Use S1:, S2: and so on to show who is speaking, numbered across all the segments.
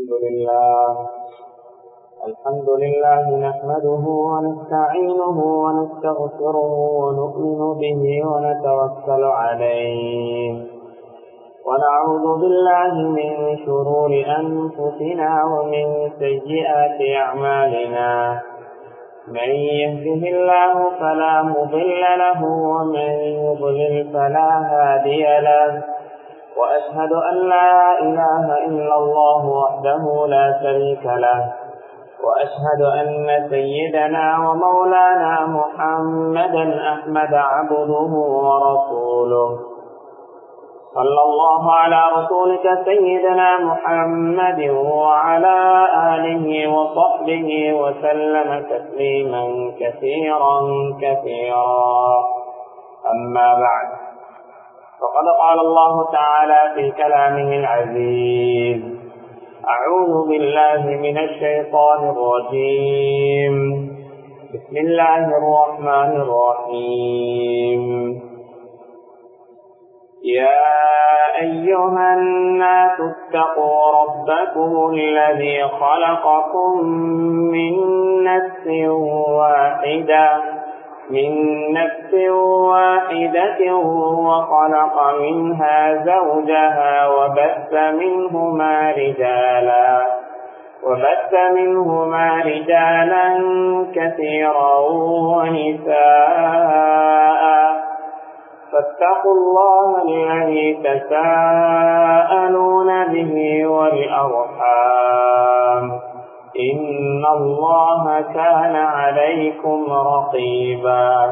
S1: الحمد لله الحمد لله نحمده ونستعينه ونستغفره ونؤمن به ونتوكل عليه ونعوذ بالله من شرور أنفسنا ومن سيئات أعمالنا من يهده الله فلا مضل له ومن يضلل فلا هادي له وأشهد أن لا إله إلا الله وحده لا شريك له وأشهد أن سيدنا ومولانا محمدا أحمد عبده ورسوله صلى الله على رسولك سيدنا محمد وعلى آله وصحبه وسلم تسليما كثيرا كثيرا أما بعد فقد قال الله تعالى في كلامه العزيز أعوذ بالله من الشيطان الرجيم بسم الله الرحمن الرحيم يا أيها الناس اتقوا ربكم الذي خلقكم من نفس واحدة من نفس واحدة وخلق منها زوجها وبث منهما رجالا وبث منهما رجالا كثيرا ونساء فاتقوا الله الذي تساءلون به والأرحام إن الله كان عليكم رقيبا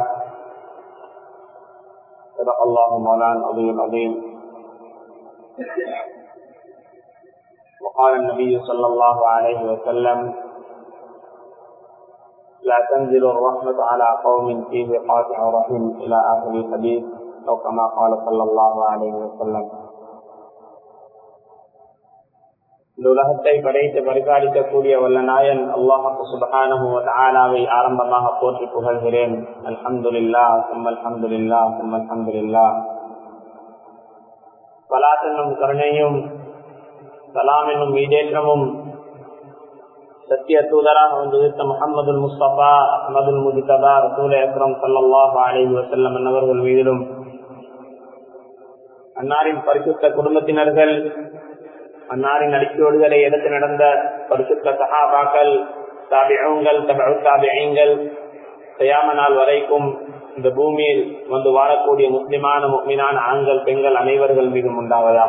S1: صدق الله مولانا العظيم العظيم وقال النبي صلى الله عليه وسلم لا تنزل الرحمة على قوم فيه قاطع رحم إلى آخر الحديث أو كما قال صلى الله عليه وسلم இந்த உலகத்தை படைத்து பரிபாலிக்கக்கூடிய வல்ல நாயன் அல்லாஹு சுபகானவை ஆரம்பமாக போற்றி புகழ்கிறேன் அல்ஹம்துல்லா சும் அல்ஹம்துல்லா சும் அல்ஹம்துல்லா பலாத் என்னும் கருணையும் சலாம் என்னும் ஈடேற்றமும் சத்திய தூதராக வந்துவித்த முகமது முஸ்தபா அஹமதுல் முஜிதபா ரசூல் அக்ரம் சல்லாஹ் அலி வசல்லம் என்னவர்கள் மீதிலும் அன்னாரின் பரிசுத்த குடும்பத்தினர்கள் அன்னாரின் அடிக்கோடுகளை எடுத்து நடந்த பரிசுத்த சகாபாக்கள் தாபியங்கள் தாபியங்கள் செய்யாம நாள் வரைக்கும் இந்த பூமியில் வந்து வாழக்கூடிய முஸ்லிமான முக்மினான ஆண்கள் பெண்கள் அனைவர்கள் மீதும் உண்டாவதாக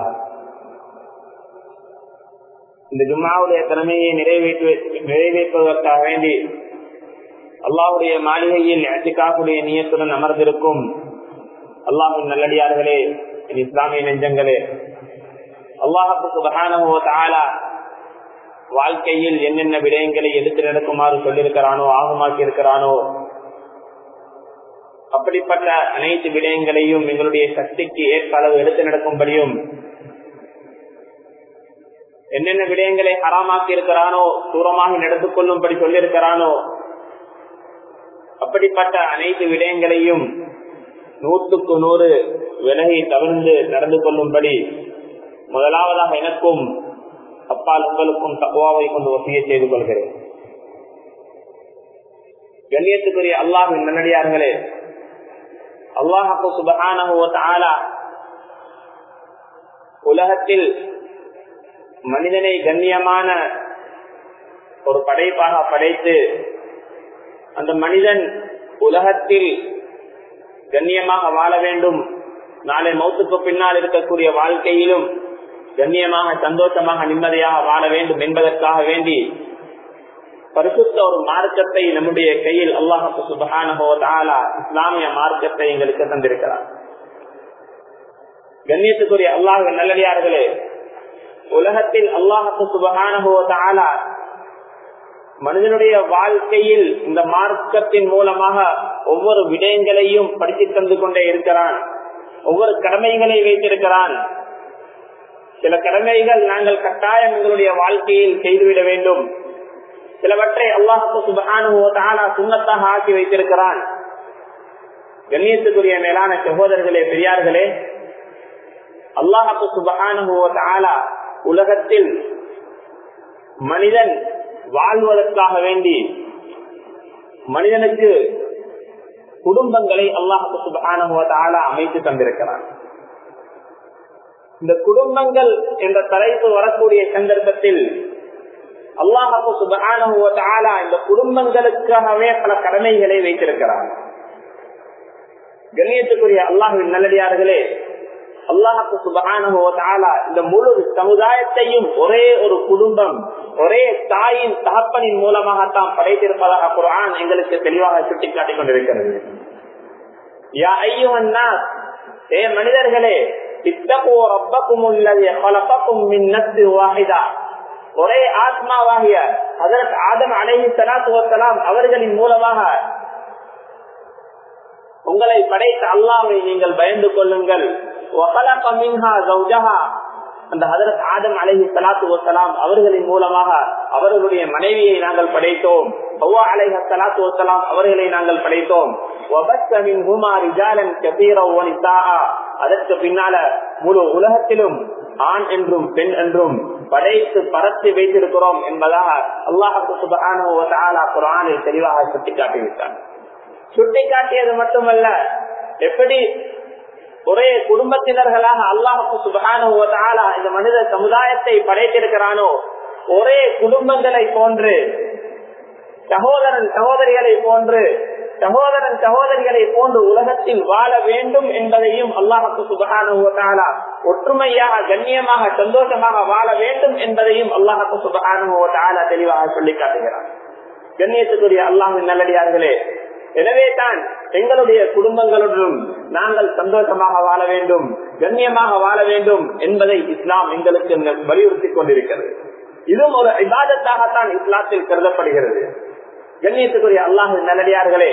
S1: இந்த ஜும்மாவுடைய திறமையை நிறைவேற்று நிறைவேற்றுவதற்காக வேண்டி அல்லாஹுடைய மாளிகையில் அச்சிக்காக்குடைய நியத்துடன் அமர்ந்திருக்கும் அல்லாஹின் நல்லடியார்களே இஸ்லாமிய நெஞ்சங்களே அல்லாஹு சுபகான வாழ்க்கையில் என்னென்ன விடயங்களை எடுத்து நடக்குமாறு சொல்லியிருக்கிறானோ ஆகமாக்கி இருக்கிறானோ அப்படிப்பட்ட அனைத்து விடயங்களையும் எங்களுடைய சக்திக்கு ஏற்ற அளவு எடுத்து நடக்கும்படியும் என்னென்ன விடயங்களை ஹராமாக்கி இருக்கிறானோ தூரமாக நடந்து கொள்ளும்படி சொல்லியிருக்கிறானோ அப்படிப்பட்ட அனைத்து விடயங்களையும் நூற்றுக்கு நூறு விலகி தவிர்ந்து நடந்து கொள்ளும்படி முதலாவதாக எனக்கும் அப்பால் உங்களுக்கும் தக்குவாவை கொண்டு வசிய செய்து கொள்கிறேன் கண்ணியத்துக்குரிய அல்லாஹின் நல்லடியார்களே அல்லாஹு சுபகான உலகத்தில் மனிதனை கண்ணியமான ஒரு படைப்பாக படைத்து அந்த மனிதன் உலகத்தில் கண்ணியமாக வாழ வேண்டும் நாளை மௌத்துக்கு பின்னால் இருக்கக்கூடிய வாழ்க்கையிலும் கண்ணியமாக சந்தோஷமாக நிம்மதியாக வாழ வேண்டும் என்பதற்காக வேண்டி பரிசுத்த ஒரு மார்க்கத்தை நம்முடைய கையில் அல்லாஹு சுபகானா இஸ்லாமிய மார்க்கத்தை எங்களுக்கு தந்திருக்கிறார் கண்ணியத்துக்குரிய அல்லாஹ் நல்லடியார்களே உலகத்தில் அல்லாஹு சுபகான மனிதனுடைய வாழ்க்கையில் இந்த மார்க்கத்தின் மூலமாக ஒவ்வொரு விடயங்களையும் படித்து தந்து கொண்டே இருக்கிறான் ஒவ்வொரு கடமைகளை வைத்திருக்கிறான் சில கடமைகள் நாங்கள் கட்டாயம் எங்களுடைய வாழ்க்கையில் செய்துவிட வேண்டும் சிலவற்றை அல்லாஹு சுபகான சுண்ணத்தாக ஆக்கி வைத்திருக்கிறான் கண்ணியத்துக்குரிய மேலான சகோதரர்களே பெரியார்களே அல்லாஹு சுபகான உலகத்தில் மனிதன் வாழ்வதற்காக வேண்டி மனிதனுக்கு குடும்பங்களை அல்லாஹு சுபான அமைத்து தந்திருக்கிறான் இந்த குடும்பங்கள் என்ற தலைப்பு வரக்கூடிய சந்தர்ப்பத்தில் அல்லாஹு சுபான இந்த குடும்பங்களுக்காகவே பல கடமைகளை வைத்திருக்கிறார் கண்ணியத்துக்குரிய அல்லாஹுவின் நல்லடியார்களே அல்லாஹு சுபகான இந்த முழு சமுதாயத்தையும் ஒரே ஒரு குடும்பம் ஒரே தாயின் தகப்பனின் மூலமாகத்தான் படைத்திருப்பதாக குரான் எங்களுக்கு தெளிவாக சுட்டிக்காட்டிக் கொண்டிருக்கிறது யா ஐயோன்னா ஏ மனிதர்களே ஒரே ஆத்மாவாகிய அதற்கு ஆதம் அலைஹி சலாத்து வசலாம் அவர்களின் மூலமாக உங்களை படைத்த அல்லாமை நீங்கள் பயந்து கொள்ளுங்கள் அந்த ஹதரத் ஆதம் அலஹி சலாத்து வசலாம் அவர்களின் மூலமாக அவர்களுடைய மனைவியை நாங்கள் படைத்தோம் ஒவ்வா அலைஹ சலாத்து வசலாம் அவர்களை நாங்கள் படைத்தோம் அதற்கு பின்னால முழு உலகத்திலும் ஆண் என்றும் பெண் என்றும் படைத்து பரத்தி வைத்திருக்கிறோம் என்பதாக அல்லாஹு சுபான குரானில் தெளிவாக சுட்டிக்காட்டிவிட்டார் சுட்டிக்காட்டியது மட்டுமல்ல எப்படி ஒரே குடும்பத்தினர்களாக அல்லாஹு சுபகான இந்த மனித சமுதாயத்தை படைத்திருக்கிறானோ ஒரே குடும்பங்களை போன்று சகோதரன் சகோதரிகளை போன்று சகோதரன் சகோதரிகளை போன்று உலகத்தில் வாழ வேண்டும் என்பதையும் அல்லாஹு சுபகான ஒற்றுமையாக கண்ணியமாக சந்தோஷமாக வாழ வேண்டும் என்பதையும் அல்லாஹு சுபகான தெளிவாக சொல்லி காட்டுகிறார் கண்ணியத்துக்குரிய அல்லாஹின் நல்லடியார்களே எனவே தான் எங்களுடைய குடும்பங்களுடனும் நாங்கள் சந்தோஷமாக வாழ வேண்டும் கண்ணியமாக வாழ வேண்டும் என்பதை இஸ்லாம் எங்களுக்கு வலியுறுத்தி கொண்டிருக்கிறது இதுவும் ஒரு விவாதத்தாகத்தான் இஸ்லாத்தில் கருதப்படுகிறது கண்ணியத்துக்குரிய அல்லாஹு நல்லடியார்களே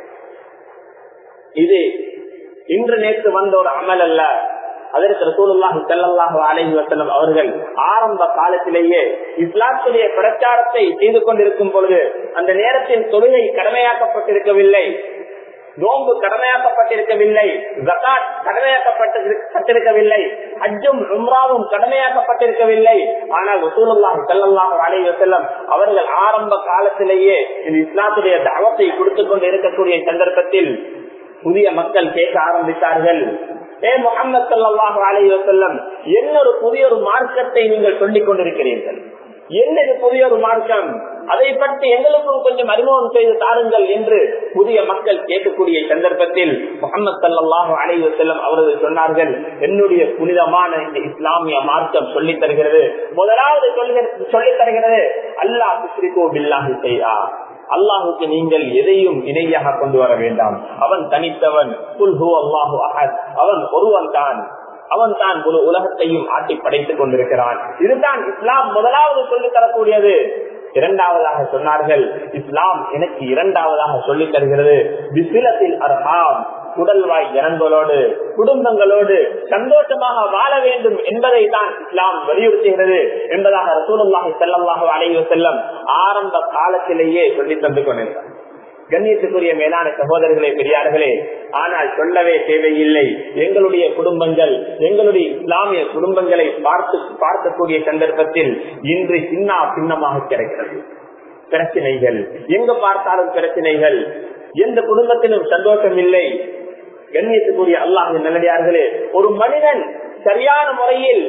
S1: இது இன்று நேற்று வந்த ஒரு அமல் அல்ல அதற்கு ரசூலுல்லாஹி ஸல்லல்லாஹு அலைஹி வஸல்லம் அவர்கள் ஆரம்ப காலத்திலேயே இஸ்லாத்துடைய பிரச்சாரத்தை செய்து கொண்டிருக்கும் பொழுது அந்த நேரத்தில் தொழுகை கடமையாக்கப்பட்டிருக்கவில்லை நோன்பு கடமையாக்கப்பட்டிருக்கவில்லை ஜகாத் கடமையாக்கப்பட்டிருக்கவில்லை ஹஜ்ஜும் உம்ராவும் கடமையாக்கப்பட்டிருக்கவில்லை ஆனால் ரசூலுல்லாஹி ஸல்லல்லாஹு அலைஹி வஸல்லம் அவர்கள் ஆரம்ப காலத்திலேயே இந்த இஸ்லாத்துடைய தாவத்தை கொடுத்துக் கொண்டு இருக்கக்கூடிய சந்தர்ப்பத்தில் புதிய மக்கள் கேட்க ஆரம்பித்தார்கள் ஏ முகமது சல்லாஹு அலி வசல்லம் என்ன ஒரு புதிய ஒரு மார்க்கத்தை நீங்கள் சொல்லிக் கொண்டிருக்கிறீர்கள் என்னது புதிய ஒரு மார்க்கம் அதை பற்றி எங்களுக்கும் கொஞ்சம் அறிமுகம் செய்து தாருங்கள் என்று புதிய மக்கள் கேட்கக்கூடிய சந்தர்ப்பத்தில் முகமது சல்லாஹு அலி வசல்லம் அவர்கள் சொன்னார்கள் என்னுடைய புனிதமான இந்த இஸ்லாமிய மார்க்கம் சொல்லித் தருகிறது முதலாவது சொல்லித் தருகிறது அல்லாஹ் சுஸ்ரிகோ பில்லாஹி செய்யா அல்லாஹுக்கு நீங்கள் எதையும் இணையாக கொண்டு வர வேண்டாம் அவன் தனித்தவன் அல்லாஹு அஹத் அவன் ஒருவன் தான் அவன் தான் முழு உலகத்தையும் ஆட்டி படைத்துக் கொண்டிருக்கிறான் இதுதான் இஸ்லாம் முதலாவது சொல்லித் தரக்கூடியது இரண்டாவதாக சொன்னார்கள் இஸ்லாம் எனக்கு இரண்டாவதாக சொல்லித் தருகிறது விசிலத்தில் அர்ஹாம் குடல்வாய் ஜனங்களோடு குடும்பங்களோடு சந்தோஷமாக வாழ வேண்டும் என்பதை தான் இஸ்லாம் வலியுறுத்துகிறது என்பதாக ரசூலுல்லாஹி ஸல்லல்லாஹு அலைஹி வஸல்லம் ஆரம்ப காலத்திலேயே சொல்லி தந்து கொண்டிருந்தார் கண்ணியத்துக்குரிய மேலான சகோதரர்களே பெரியார்களே ஆனால் சொல்லவே தேவையில்லை எங்களுடைய குடும்பங்கள் எங்களுடைய இஸ்லாமிய குடும்பங்களை பார்த்து பார்க்கக்கூடிய சந்தர்ப்பத்தில் இன்று சின்ன பின்னமாக கிடைக்கிறது பிரச்சனைகள் எங்க பார்த்தாலும் பிரச்சனைகள் எந்த குடும்பத்திலும் சந்தோஷம் இல்லை கண்ணியத்துக்குரிய அல்லாஹ் நல்லடியார்களே ஒரு மனிதன் சரியான முறையில்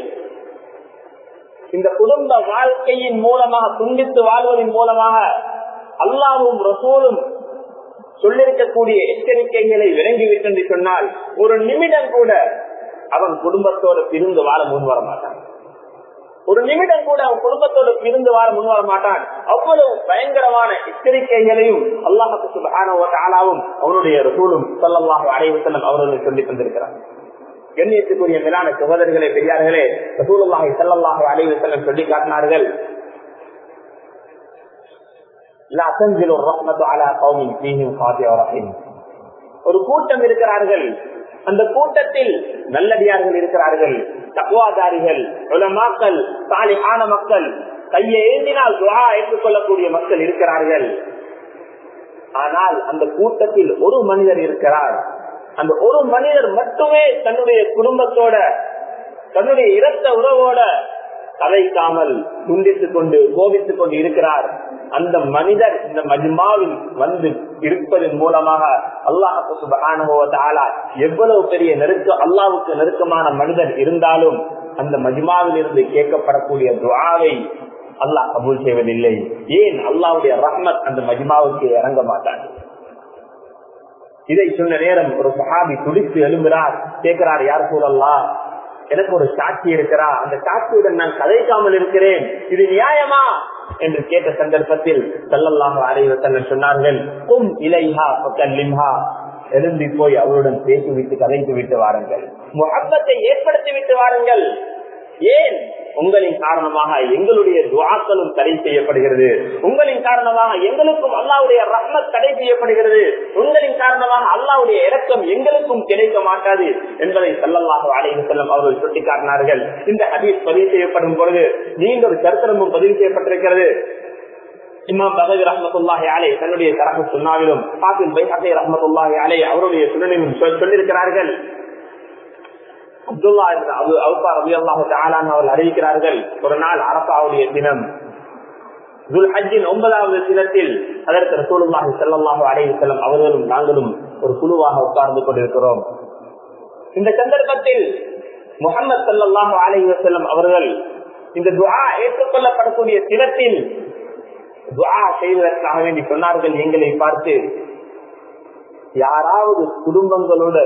S1: இந்த குடும்ப வாழ்க்கையின் மூலமாக துண்டித்து வாழ்வதன் மூலமாக அல்லாவும் ரசூலும் சொல்லிருக்கக்கூடிய எச்சரிக்கைகளை விளங்கிவிட்டு என்று சொன்னால் ஒரு நிமிடம் கூட அவன் குடும்பத்தோடு பிரிந்து வாழ முன் வர மாட்டான் ஒரு நிமிடம் கூட அவன் குடும்பத்தோடு பிரிந்து வாழ முன் வர மாட்டான் அவ்வளவு பயங்கரமான எச்சரிக்கைகளையும் அல்லாஹு சுபானாவும் அவனுடைய ரசூலும் சொல்லல்லாஹு அலைவசல்லம் அவர்கள் சொல்லி தந்திருக்கிறார் கண்ணியத்துக்குரிய மேலான சகோதரர்களே பெரியார்களே ரசூலுல்லாஹி சல்லாஹு அலைவசல்லம் சொல்லி காட்டினார்கள் ஒரு கூட்டம் இருக்கிறார்கள் அந்த கூட்டத்தில் நல்லடியார்கள் இருக்கிறார்கள் தக்குவாதாரிகள் உலமாக்கள் சாலிஹான மக்கள் கையை ஏந்தினால் துவா ஏற்றுக்கொள்ளக்கூடிய மக்கள் இருக்கிறார்கள் ஆனால் அந்த கூட்டத்தில் ஒரு மனிதர் இருக்கிறார் அந்த ஒரு மனிதர் மட்டுமே தன்னுடைய குடும்பத்தோட தன்னுடைய இரத்த உறவோட கதைக்காமல் துண்டித்துக் கொண்டு கோபித்துக் கொண்டு இருக்கிறார் அந்த மனிதர் இந்த மஜ்மாவில் வந்து இருப்பதன் மூலமாக அல்லாஹு சுபகானுபவத்தாலா எவ்வளவு பெரிய நெருக்க அல்லாவுக்கு நெருக்கமான மனிதர் இருந்தாலும் அந்த மஜ்மாவில் இருந்து கேட்கப்படக்கூடிய துவாவை அல்லாஹ் கபூல் செய்வதில்லை ஏன் அல்லாவுடைய ரஹ்மத் அந்த மஜ்மாவுக்கு இறங்க மாட்டார் இதை சொன்ன நேரம் ஒரு சஹாபி துடித்து எழும்புகிறார் கேட்கிறார் யார் சூழல்லா எனக்கு ஒரு சாட்சி இருக்கிறா அந்த சாட்சியுடன் நான் கதைக்காமல் இருக்கிறேன் இது நியாயமா என்று கேட்ட சந்தர்ப்பத்தில் செல்லல்லாக அறைவ சொன்னார்கள் கும் இலைஹா பக்கல்லிம்ஹா எழுந்தி போய் அவருடன் பேசி விட்டு கதைத்து விட்டு வாருங்கள் முகப்பத்தை ஏற்படுத்தி விட்டு வாருங்கள் ஏன் உங்களின் காரணமாக எங்களுடைய துவாக்களும் தடை செய்யப்படுகிறது உங்களின் காரணமாக எங்களுக்கும் அல்லாவுடைய ரத்னம் தடை செய்யப்படுகிறது உங்களின் காரணமாக அல்லாவுடைய இறக்கம் எங்களுக்கும் கிடைக்க மாட்டாது என்பதை செல்லல்லாக அலைவு செல்லும் அவர்கள் சுட்டிக்காட்டினார்கள் இந்த ஹதீஸ் பதிவு செய்யப்படும் பொழுது நீண்ட ஒரு சரித்திரமும் பதிவு செய்யப்பட்டிருக்கிறது இமாம் பகவி ரஹமத்துல்லாஹி அலை தன்னுடைய தரப்பு சுண்ணாவிலும் பாசில் பைஹத்தை ரஹமத்துல்லாஹி அலை அவருடைய சுடனிலும் சொல்லியிருக்கிறார்கள் அப்துல்லா அவுபா ரவி அல்லாஹு அவர்கள் அறிவிக்கிறார்கள் ஒரு நாள் அரசாவுடைய தினம் துல்ஹஜின் ஒன்பதாவது தினத்தில் அதற்கு ரசூலுல்லாஹி ஸல்லல்லாஹு அலைஹி வஸல்லம் அவர்களும் நாங்களும் ஒரு குழுவாக உட்கார்ந்து கொண்டிருக்கிறோம் இந்த சந்தர்ப்பத்தில் முகமது ஸல்லல்லாஹு அலைஹி வஸல்லம் அவர்கள் இந்த துஆ ஏற்றுக்கொள்ளப்படக்கூடிய தினத்தில் துஆ செய்வதற்காக வேண்டி சொன்னார்கள் எங்களை பார்த்து யாராவது குடும்பங்களோடு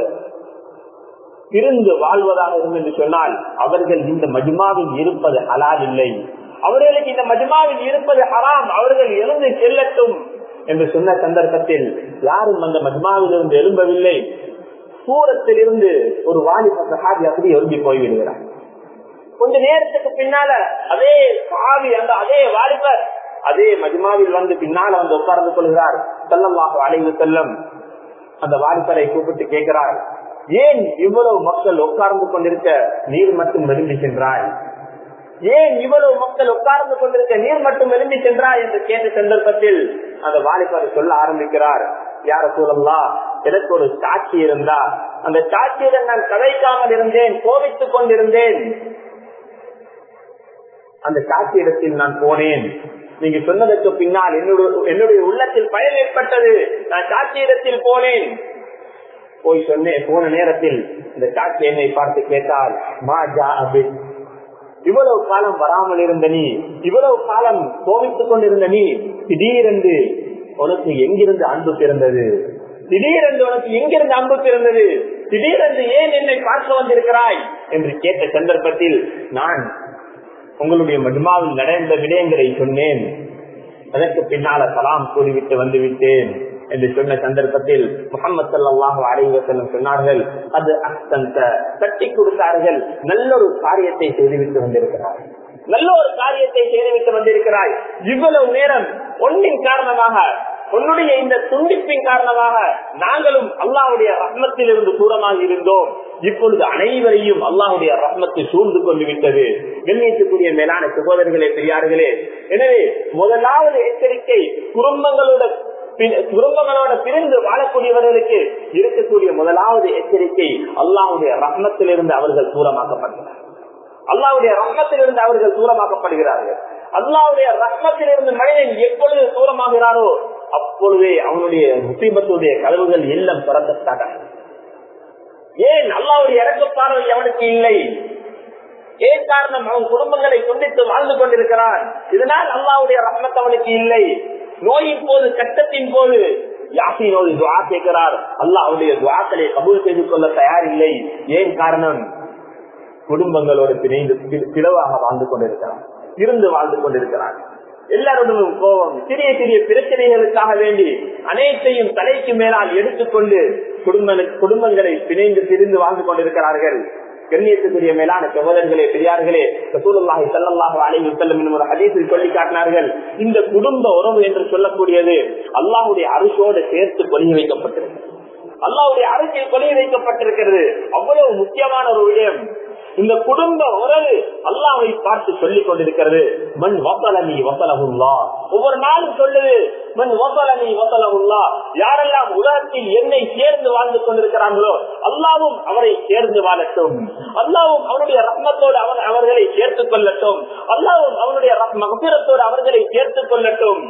S1: பிரிந்து வாழ்வதாக இருக்கும் என்று சொன்னால் அவர்கள் இந்த மஜ்மாவில் இருப்பது ஹலால் இல்லை அவர்களுக்கு இந்த மஜ்மாவில் இருப்பது ஹராம் அவர்கள் எழுந்து செல்லட்டும் என்று சொன்ன சந்தர்ப்பத்தில் யாரும் அந்த மஜ்மாவில் இருந்து எழும்பவில்லை சூரத்தில் இருந்து ஒரு வாலிப சகாதி அப்படி எழுதி போய்விடுகிறார் கொஞ்ச நேரத்துக்கு பின்னால அதே சாவி அந்த அதே வாலிபர் அதே மஜ்மாவில் வந்து பின்னால வந்து உட்கார்ந்து கொள்கிறார் செல்லமாக அலைவு செல்லம் அந்த வாலிபரை கூப்பிட்டு கேட்கிறார் ஏன் இவ்வளவு மக்கள் உட்கார்ந்து கொண்டிருக்க நீர் மட்டும் விரும்பி சென்றாய் ஏன் இவ்வளவு மக்கள் உட்கார்ந்து கொண்டிருக்க நீர் மட்டும் விரும்பி சென்றாய் என்று கேட்ட சந்தர்ப்பத்தில் அந்த வாலிபர் சொல்ல ஆரம்பிக்கிறார் யார சூழல்லா எனக்கு ஒரு சாட்சி இருந்தா அந்த சாட்சியுடன் நான் கதைக்காமல் இருந்தேன் கோபித்துக் கொண்டிருந்தேன் அந்த சாட்சி இடத்தில் நான் போனேன் நீங்க சொன்னதற்கு பின்னால் என்னுடைய என்னுடைய உள்ளத்தில் பயன் ஏற்பட்டது நான் சாட்சி இடத்தில் போனேன் போய் சொன்னேன் போன நேரத்தில் இந்த சாட்சி என்னை பார்த்து கேட்டால் மா ஜா அபின் இவ்வளவு காலம் வராமல் இருந்த நீ இவ்வளவு காலம் கோவித்துக் கொண்டிருந்த நீ திடீரென்று உனக்கு எங்கிருந்து அன்பு பிறந்தது திடீரென்று உனக்கு எங்கிருந்து அன்பு பிறந்தது திடீரென்று ஏன் என்னை பார்க்க வந்திருக்கிறாய் என்று கேட்ட சந்தர்ப்பத்தில் நான் உங்களுடைய மஜ்மாவில் நடந்த விடயங்களை சொன்னேன் அதற்கு பின்னால சலாம் கூறிவிட்டு வந்து விட்டேன் என்று சொன்ன சந்தர்ப்பத்தில் முகமது சல்லாஹு அலைவசல்லம் சொன்னார்கள் அது அஸ்தந்த தட்டி கொடுத்தார்கள் நல்ல ஒரு காரியத்தை செய்துவிட்டு வந்திருக்கிறார் நல்ல ஒரு காரியத்தை செய்துவிட்டு வந்திருக்கிறாய் இவ்வளவு நேரம் ஒன்றின் காரணமாக உன்னுடைய இந்த துண்டிப்பின் காரணமாக நாங்களும் அல்லாவுடைய ரத்னத்தில் இருந்து தூரமாக இருந்தோம் இப்பொழுது அனைவரையும் அல்லாவுடைய ரத்னத்தை சூழ்ந்து கொண்டு விட்டது கண்ணியத்துக்குரிய மேலான சகோதரர்களே பெரியார்களே எனவே முதலாவது எச்சரிக்கை குடும்பங்களோட குடும்பங்களோட பிரிந்து வாழக்கூடியவர்களுக்கு இருக்கக்கூடிய முதலாவது எச்சரிக்கை அல்லாவுடைய ரத்னத்திலிருந்து அவர்கள் தூரமாக்கப்படுகிறார் அல்லாவுடைய ரத்னத்திலிருந்து அவர்கள் தூரமாக்கப்படுகிறார்கள் அல்லாவுடைய ரத்னத்திலிருந்து மனிதன் எப்பொழுது தூரமாகிறாரோ அப்பொழுதே அவனுடைய முசீபத்துடைய கதவுகள் எல்லாம் திறக்க ஏன் அல்லாவுடைய இறக்க பார்வை அவனுக்கு இல்லை ஏன் காரணம் அவன் குடும்பங்களை துண்டித்து வாழ்ந்து கொண்டிருக்கிறான் இதனால் அல்லாவுடைய ரத்னத் அவனுக்கு இல்லை நோயின் போது கட்டத்தின் போது யாசினோடு துவா கேட்கிறார் அல்லாஹ் அவருடைய துவாக்களை கபூல் செய்து கொள்ள தயாரில்லை ஏன் காரணம் குடும்பங்களோடு பிணைந்து பிளவாக வாழ்ந்து கொண்டிருக்கிறார் இருந்து வாழ்ந்து கொண்டிருக்கிறார் எல்லாருடனும் கோபம் சிறிய சிறிய பிரச்சனைகளுக்காக வேண்டி அனைத்தையும் தலைக்கு மேலால் எடுத்துக்கொண்டு குடும்ப குடும்பங்களை பிணைந்து பிரிந்து வாழ்ந்து கொண்டிருக்கிறார்கள் கண்ணியத்துக்குரிய மேலான சகோதரர்களே பெரியார்களே ரசூலுல்லாஹி ஸல்லல்லாஹு அலைஹி வஸல்லம் என்னும் ஒரு ஹதீஸில் சொல்லி காட்டினார்கள் இந்த குடும்ப உறவு என்று சொல்லக்கூடியது அல்லாஹ்வுடைய அரிசோடு சேர்த்து கொல்லி வைக்கப்பட்டிருக்கிறது அல்லாஹ்வுடைய அரசியல் கொல்லி வைக்கப்பட்டிருக்கிறது அவ்வளவு முக்கியமான ஒரு விடயம் இந்த குடும்ப உறவு அல்லாவை பார்த்து சொல்லிக் கொண்டிருக்கிறது மண் வசலமி வசலகுல்லா ஒவ்வொரு நாளும் சொல்லுது மண் வசலமி வசலகுல்லா யாரெல்லாம் உலகத்தில் என்னை சேர்ந்து வாழ்ந்து கொண்டிருக்கிறார்களோ அல்லாவும் அவரை சேர்ந்து வாழட்டும் அல்லாவும் அவனுடைய ரத்னத்தோடு அவர் அவர்களை சேர்த்துக் கொள்ளட்டும் அல்லாவும் அவனுடைய மகபிரத்தோடு அவர்களை சேர்த்துக் கொள்ளட்டும்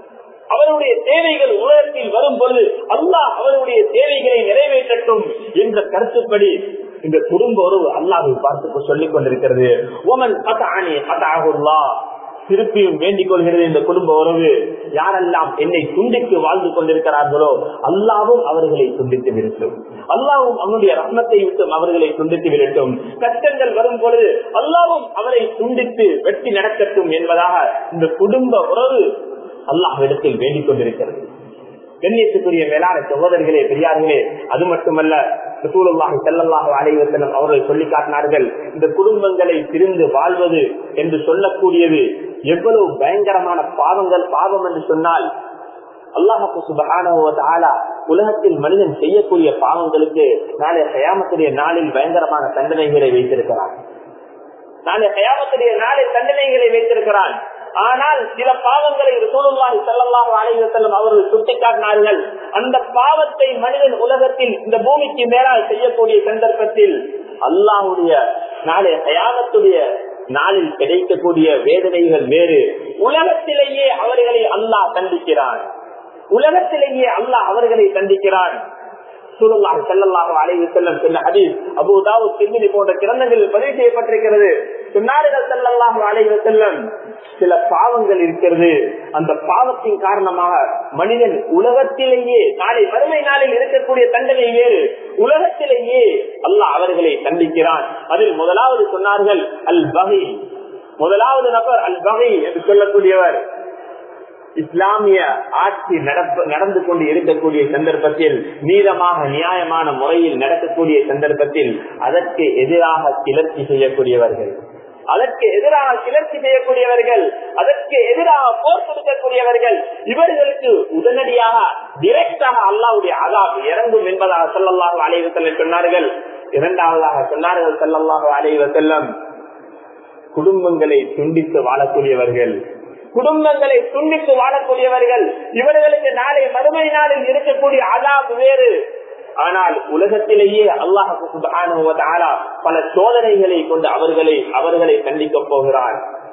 S1: அவருடைய தேவைகள் உலகத்தில் வரும் பொழுது அல்லாஹ் அவருடைய தேவைகளை நிறைவேற்றட்டும் என்ற கருத்துப்படி இந்த குடும்ப உறவு அல்லாவை பார்த்து சொல்லிக் கொண்டிருக்கிறது ஓமன் அணி அதாகுல்லா திருப்பியும் வேண்டிக் கொள்கிறது இந்த குடும்ப உறவு யாரெல்லாம் என்னை துண்டித்து வாழ்ந்து கொண்டிருக்கிறார்களோ அல்லாவும் அவர்களை துண்டித்து விடட்டும் அல்லாவும் அவனுடைய ரத்னத்தை விட்டும் அவர்களை துண்டித்து விடட்டும் கஷ்டங்கள் வரும் பொழுது அல்லாவும் அவரை துண்டித்து வெட்டி நடக்கட்டும் என்பதாக இந்த குடும்ப உறவு அல்லாஹ்விடத்தில் வேண்டிக் கொண்டிருக்கிறது கண்ணியத்துக்குரிய மேலான சகோதரிகளே பெரியார்களே அது மட்டுமல்ல ரசூலுல்லாஹி ஸல்லல்லாஹு அலைஹி வஸல்லம் அவர்கள் சொல்லி காட்டினார்கள் இந்த குடும்பங்களை பிரிந்து வாழ்வது என்று சொல்லக்கூடியது எவ்வளவு பயங்கரமான பாவங்கள் பாவம் என்று சொன்னால் அல்லாஹு சுபஹானஹு வ தஆலா உலகத்தில் மனிதன் செய்யக்கூடிய பாவங்களுக்கு நாளை கயாமத்துடைய நாளில் பயங்கரமான தண்டனைகளை வைத்திருக்கிறான் நாளை கயாமத்துடைய நாளில் தண்டனைகளை வைத்திருக்கிறான் ஆனால் சில பாவங்களை ரசூலுல்லாஹி ஸல்லல்லாஹு அலைஹி வஸல்லம் அவர்கள் சுட்டிக்காட்டினார்கள் அந்த பாவத்தை மனிதன் உலகத்தில் இந்த பூமிக்கு மேலால் செய்யக்கூடிய சந்தர்ப்பத்தில் அல்லாஹ்வுடைய நாளை கயாமத்துடைய நாளில் கிடைக்கக்கூடிய வேதனைகள் வேறு உலகத்திலேயே அவர்களை அல்லாஹ் தண்டிக்கிறான் உலகத்திலேயே அல்லாஹ் அவர்களை தண்டிக்கிறான் சூழலாக செல்லல்லாக அலைவு செல்லம் சொன்ன ஹதீஸ் அபுதாவு திருமணி போன்ற கிரந்தங்களில் பதிவு செய்யப்பட்டிருக்கிறது சொன்னார்கள் செல்லல்லாக அலைவு செல்லம் சில பாவங்கள் இருக்கிறது அந்த பாவத்தின் காரணமாக மனிதன் உலகத்திலேயே நாளை வறுமை நாளில் இருக்கக்கூடிய தண்டனை வேறு உலகத்திலேயே அல்லாஹ் அவர்களை தண்டிக்கிறான் அதில் முதலாவது சொன்னார்கள் அல் பகை முதலாவது நபர் அல் பகை என்று சொல்லக்கூடியவர் இஸ்லாமிய ஆட்சி நடந்து கொண்டு இருக்கக்கூடிய சந்தர்ப்பத்தில் நீதமாக நியாயமான முறையில் நடக்கக்கூடிய சந்தர்ப்பத்தில் அதற்கு எதிராக கிளர்ச்சி செய்யக்கூடியவர்கள் அதற்கு எதிராக கிளர்ச்சி செய்யக்கூடியவர்கள் அதற்கு எதிராக போர் கொடுக்கக்கூடியவர்கள் இவர்களுக்கு உடனடியாக டிரெக்டாக அல்லாவுடைய அதாப் இறங்கும் என்பதாக சொல்லல்லாக அலைவு செல்லம் சொன்னார்கள் இரண்டாவதாக சொன்னார்கள் செல்லல்லாக அலைவு செல்லம் குடும்பங்களை துண்டித்து வாழக்கூடியவர்கள் குடும்பங்களை துண்டித்து வாழக்கூடியவர்கள் இவர்களுக்கு நாளை மறுமை நாளில் இருக்கக்கூடிய அதாப் வேறு ஆனால் உலகத்திலேயே அல்லாஹு பல சோதனைகளை கொண்டு அவர்களை அவர்களை கண்டிக்க போகிறான்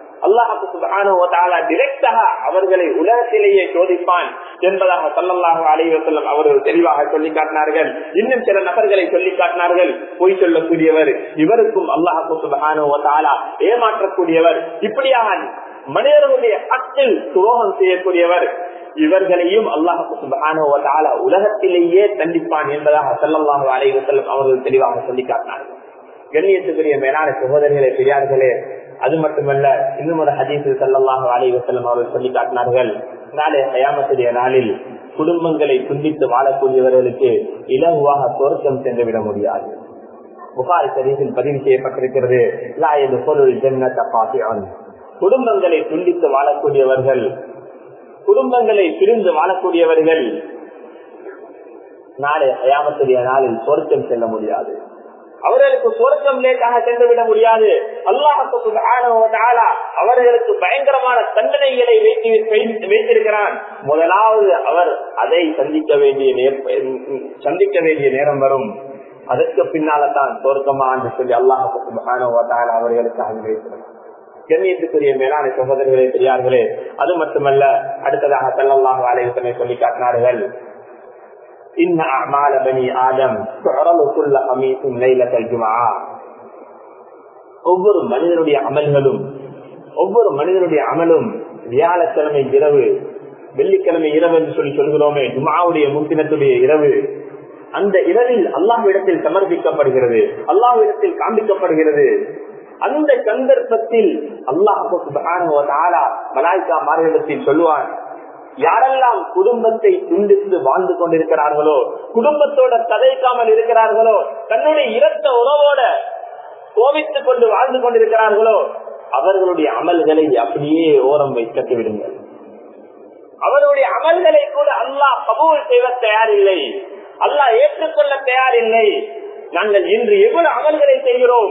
S1: அவர்களை உலகத்திலேயே சோதிப்பான் என்பதாக சொல்லல்லாக அலைவசல்லம் அவர்கள் தெளிவாக சொல்லி காட்டினார்கள் இன்னும் சில நபர்களை சொல்லி காட்டினார்கள் பொய் சொல்லக்கூடியவர் இவருக்கும் அல்லாஹு சுபகான ஏமாற்றக்கூடியவர் இப்படியாக மனிதர்களுடைய அக்கில் துரோகம் செய்யக்கூடியவர் இவர்களையும் அல்லாஹு உலகத்திலேயே தண்டிப்பான் என்பதாக சல்லல்லாஹு அலைவசல்லம் அவர்கள் தெளிவாக சொல்லி காட்டினார்கள் கண்ணியத்துக்குரிய மேலான சகோதரிகளே பெரியார்களே அது மட்டுமல்ல இன்னும் ஒரு ஹதீசு சல்லாஹு அலைவசல்லம் அவர்கள் சொல்லி காட்டினார்கள் நாளை கயாமத்துடைய நாளில் குடும்பங்களை துண்டித்து வாழக்கூடியவர்களுக்கு இலகுவாக தோற்றம் சென்றுவிட முடியாது புகாரி சரீசில் பதிவு செய்யப்பட்டிருக்கிறது லாயது பொருள் ஜன்னத்த குடும்பங்களை துண்டித்து வாழக்கூடியவர்கள் குடும்பங்களை பிரிந்து வாழக்கூடியவர்கள் நாளை அயாமத்துடைய நாளில் சொர்க்கம் செல்ல முடியாது அவர்களுக்கு சொர்க்கம் லேட்டாக சென்று விட முடியாது அல்லாஹு அவர்களுக்கு பயங்கரமான தண்டனைகளை வைத்திருக்கிறான் முதலாவது அவர் அதை சந்திக்க வேண்டிய சந்திக்க வேண்டிய நேரம் வரும் அதற்கு பின்னால்தான் சொர்க்கமா என்று சொல்லி அல்லாஹு அவர்களுக்கு அங்கு வைத்திருக்கிறார் கண்ணியத்துக்குரிய மேலான சகோதரர்களே பெரியார்களே அது மட்டுமல்ல அடுத்ததாக செல்லல்லாக ஆலயத்தினை சொல்லி காட்டினார்கள் إن أعمال بني آدم تعرض كل خميس ليلة الجمعة ஒவ்வொரு மனிதனுடைய அமல்களும் ஒவ்வொரு மனிதனுடைய அமலும் வியாழக்கிழமை இரவு வெள்ளிக்கிழமை இரவு என்று சொல்லி சொல்கிறோமே ஜுமாவுடைய முன்தினத்துடைய இரவு அந்த இரவில் அல்லாஹ்விடத்தில் சமர்ப்பிக்கப்படுகிறது அல்லாஹ்விடத்தில் காண்பிக்கப்படுகிறது அந்த சந்தர்ப்பத்தில் அல்லாஹ் மலாய்க்கா மார்களிடத்தில் சொல்லுவான் யாரெல்லாம் குடும்பத்தை துண்டித்து வாழ்ந்து கொண்டிருக்கிறார்களோ குடும்பத்தோட கதைக்காமல் இருக்கிறார்களோ தன்னுடைய இரத்த உறவோட கோவித்துக் கொண்டு வாழ்ந்து கொண்டிருக்கிறார்களோ அவர்களுடைய அமல்களை அப்படியே ஓரம் வைக்கட்டு விடுங்கள் அவருடைய அமல்களை கூட அல்லாஹ் கபூல் செய்வ தயாரில்லை அல்லாஹ் ஏற்றுக்கொள்ள தயாரில்லை நாங்கள் இன்று எவ்வளவு அமல்களை செய்கிறோம்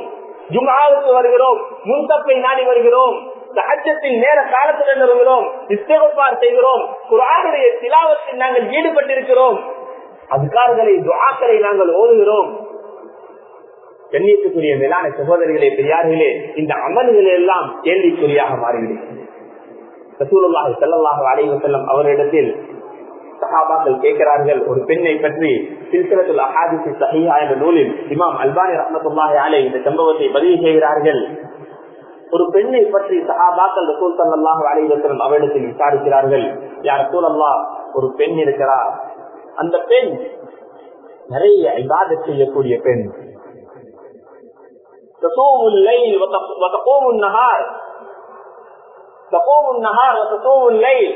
S1: ஜுமாவுக்கு வருகிறோம் முன்தப்பை நாடி வருகிறோம் சஹஜத்தில் நேர காலத்துடன் வருகிறோம் இஸ்தகப்பார் செய்கிறோம் குரானுடைய திலாவத்தில் நாங்கள் ஈடுபட்டிருக்கிறோம் அதுக்காரர்களை துவாக்களை நாங்கள் ஓதுகிறோம் கண்ணியத்துக்குரிய மேலான சகோதரிகளே பெரியார்களே இந்த அமல்கள் எல்லாம் கேள்விக்குறியாக மாறிவிடுகிறது ரசூலுல்லாஹி ஸல்லல்லாஹு அலைஹி வஸல்லம் அவரிடத்தில் சஹாபாக்கள் கேட்கிறார்கள் ஒரு பெண்ணை பற்றி சில்சிலத்துல் அஹாதிஸ் சஹீஹா என்ற நூலில் இமாம் அல்பானி ரஹ்மத்துல்லாஹி அலைஹி இந்த சம்பவத்தை பதிவு செய்கிறார்கள் ஒரு பெண்ணை பற்றி சஹாபாக்கள் ரசூல் ஸல்லல்லாஹு அலைஹி வஸல்லம் அவரிடத்தில் விசாரிக்கிறார்கள் யார் ரசூலல்லாஹ் ஒரு பெண் இருக்கிறார் அந்த பெண் நிறைய இபாதத் செய்யக்கூடிய பெண் تصوم الليل وتقوم النهار تقوم النهار وتصوم الليل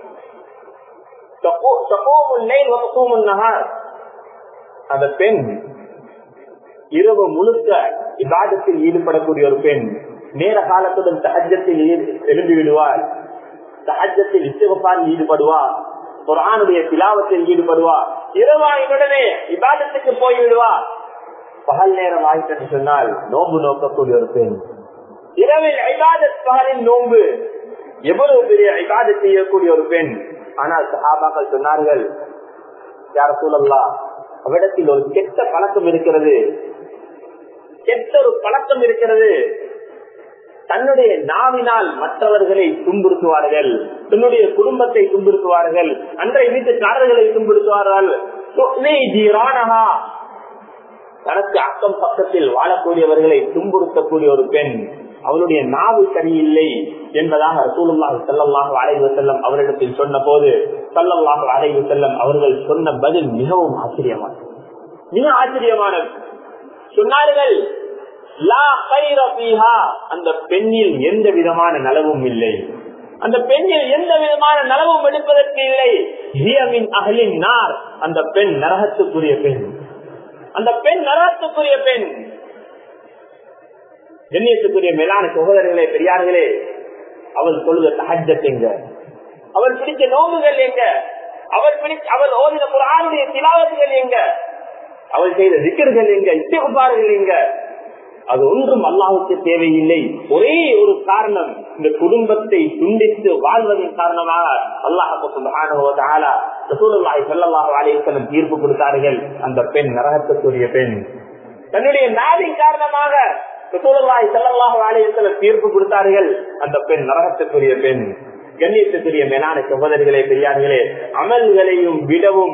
S1: تقوم الليل وتصوم النهار அந்த பெண் இரவு முழுக்க இபாதத்தில் ஈடுபடக்கூடிய ஒரு பெண் நேர காலத்துடன் சஹஜத்தில் எழுந்து விடுவார் சஹஜத்தில் இசைவப்பால் ஈடுபடுவார் குரானுடைய திலாவத்தில் ஈடுபடுவார் இரவாயுடனே இபாதத்துக்கு போய்விடுவார் பகல் நேரம் ஆயிட்டு சொன்னால் நோன்பு நோக்கக்கூடிய ஒரு பெண் இரவில் ஐபாதத் பகலின் நோன்பு எவ்வளவு பெரிய ஐபாதத் செய்யக்கூடிய ஒரு பெண் ஆனால் சஹாபாக்கள் சொன்னார்கள் யார சூழல்லா அவ்விடத்தில் ஒரு கெட்ட பழக்கம் இருக்கிறது கெட்ட ஒரு பழக்கம் இருக்கிறது தன்னுடைய நாவினால் மற்றவர்களை துன்புறுத்துவார்கள் தன்னுடைய குடும்பத்தை துன்புறுத்துவார்கள் அன்றைய வீட்டுக்காரர்களை துன்புறுத்துவார்கள் தனக்கு அக்கம் பக்கத்தில் வாழக்கூடியவர்களை துன்புறுத்தக்கூடிய ஒரு பெண் அவளுடைய நாவு சரியில்லை என்பதாக ரசூலுல்லாஹ் சல்லல்லாஹு அலைஹி வஸல்லம் அவரிடத்தில் சொன்ன போது சல்லல்லாஹு அலைஹி வஸல்லம் அவர்கள் சொன்ன பதில் மிகவும் ஆச்சரியமானது மிக ஆச்சரியமானது சொன்னார்கள் லா கைர ஃபீஹா அந்த பெண்ணில் எந்த விதமான நலவும் இல்லை அந்த பெண்ணில் எந்த விதமான நலவும் எடுப்பதற்கு இல்லை ஹியமின் அகலின் நார் அந்த பெண் நரகத்துக்குரிய பெண் அந்த பெண் நரகத்துக்குரிய பெண் கண்ணியத்துக்குரிய மேலான சகோதரர்களே பெரியார்களே அவள் சொல்லுத தஹஜத் எங்க அவள் பிடிச்ச நோம்புகள் எங்க அவள் பிடிச்ச அவள் ஓதின குரானுடைய திலாவத்துகள் எங்க அவள் செய்த திக்கர்கள் எங்க இசைப்பார்கள் எங்க அது ஒன்றும் அல்லாஹுக்கு தேவையில்லை ஒரே ஒரு காரணம் இந்த குடும்பத்தை துண்டித்து வாழ்வதன் காரணமாக அல்லாஹு தீர்ப்பு கொடுத்தார்கள் அந்த பெண் நரகத்துக்குரிய பெண் தன்னுடைய நாவின் காரணமாக தீர்ப்பு கொடுத்தார்கள் அந்த பெண் நரகத்துக்குரிய பெண் கண்ணியத்துக்குரிய மேலான சகோதரிகளே பெரியார்களே அமல்களையும் விடவும்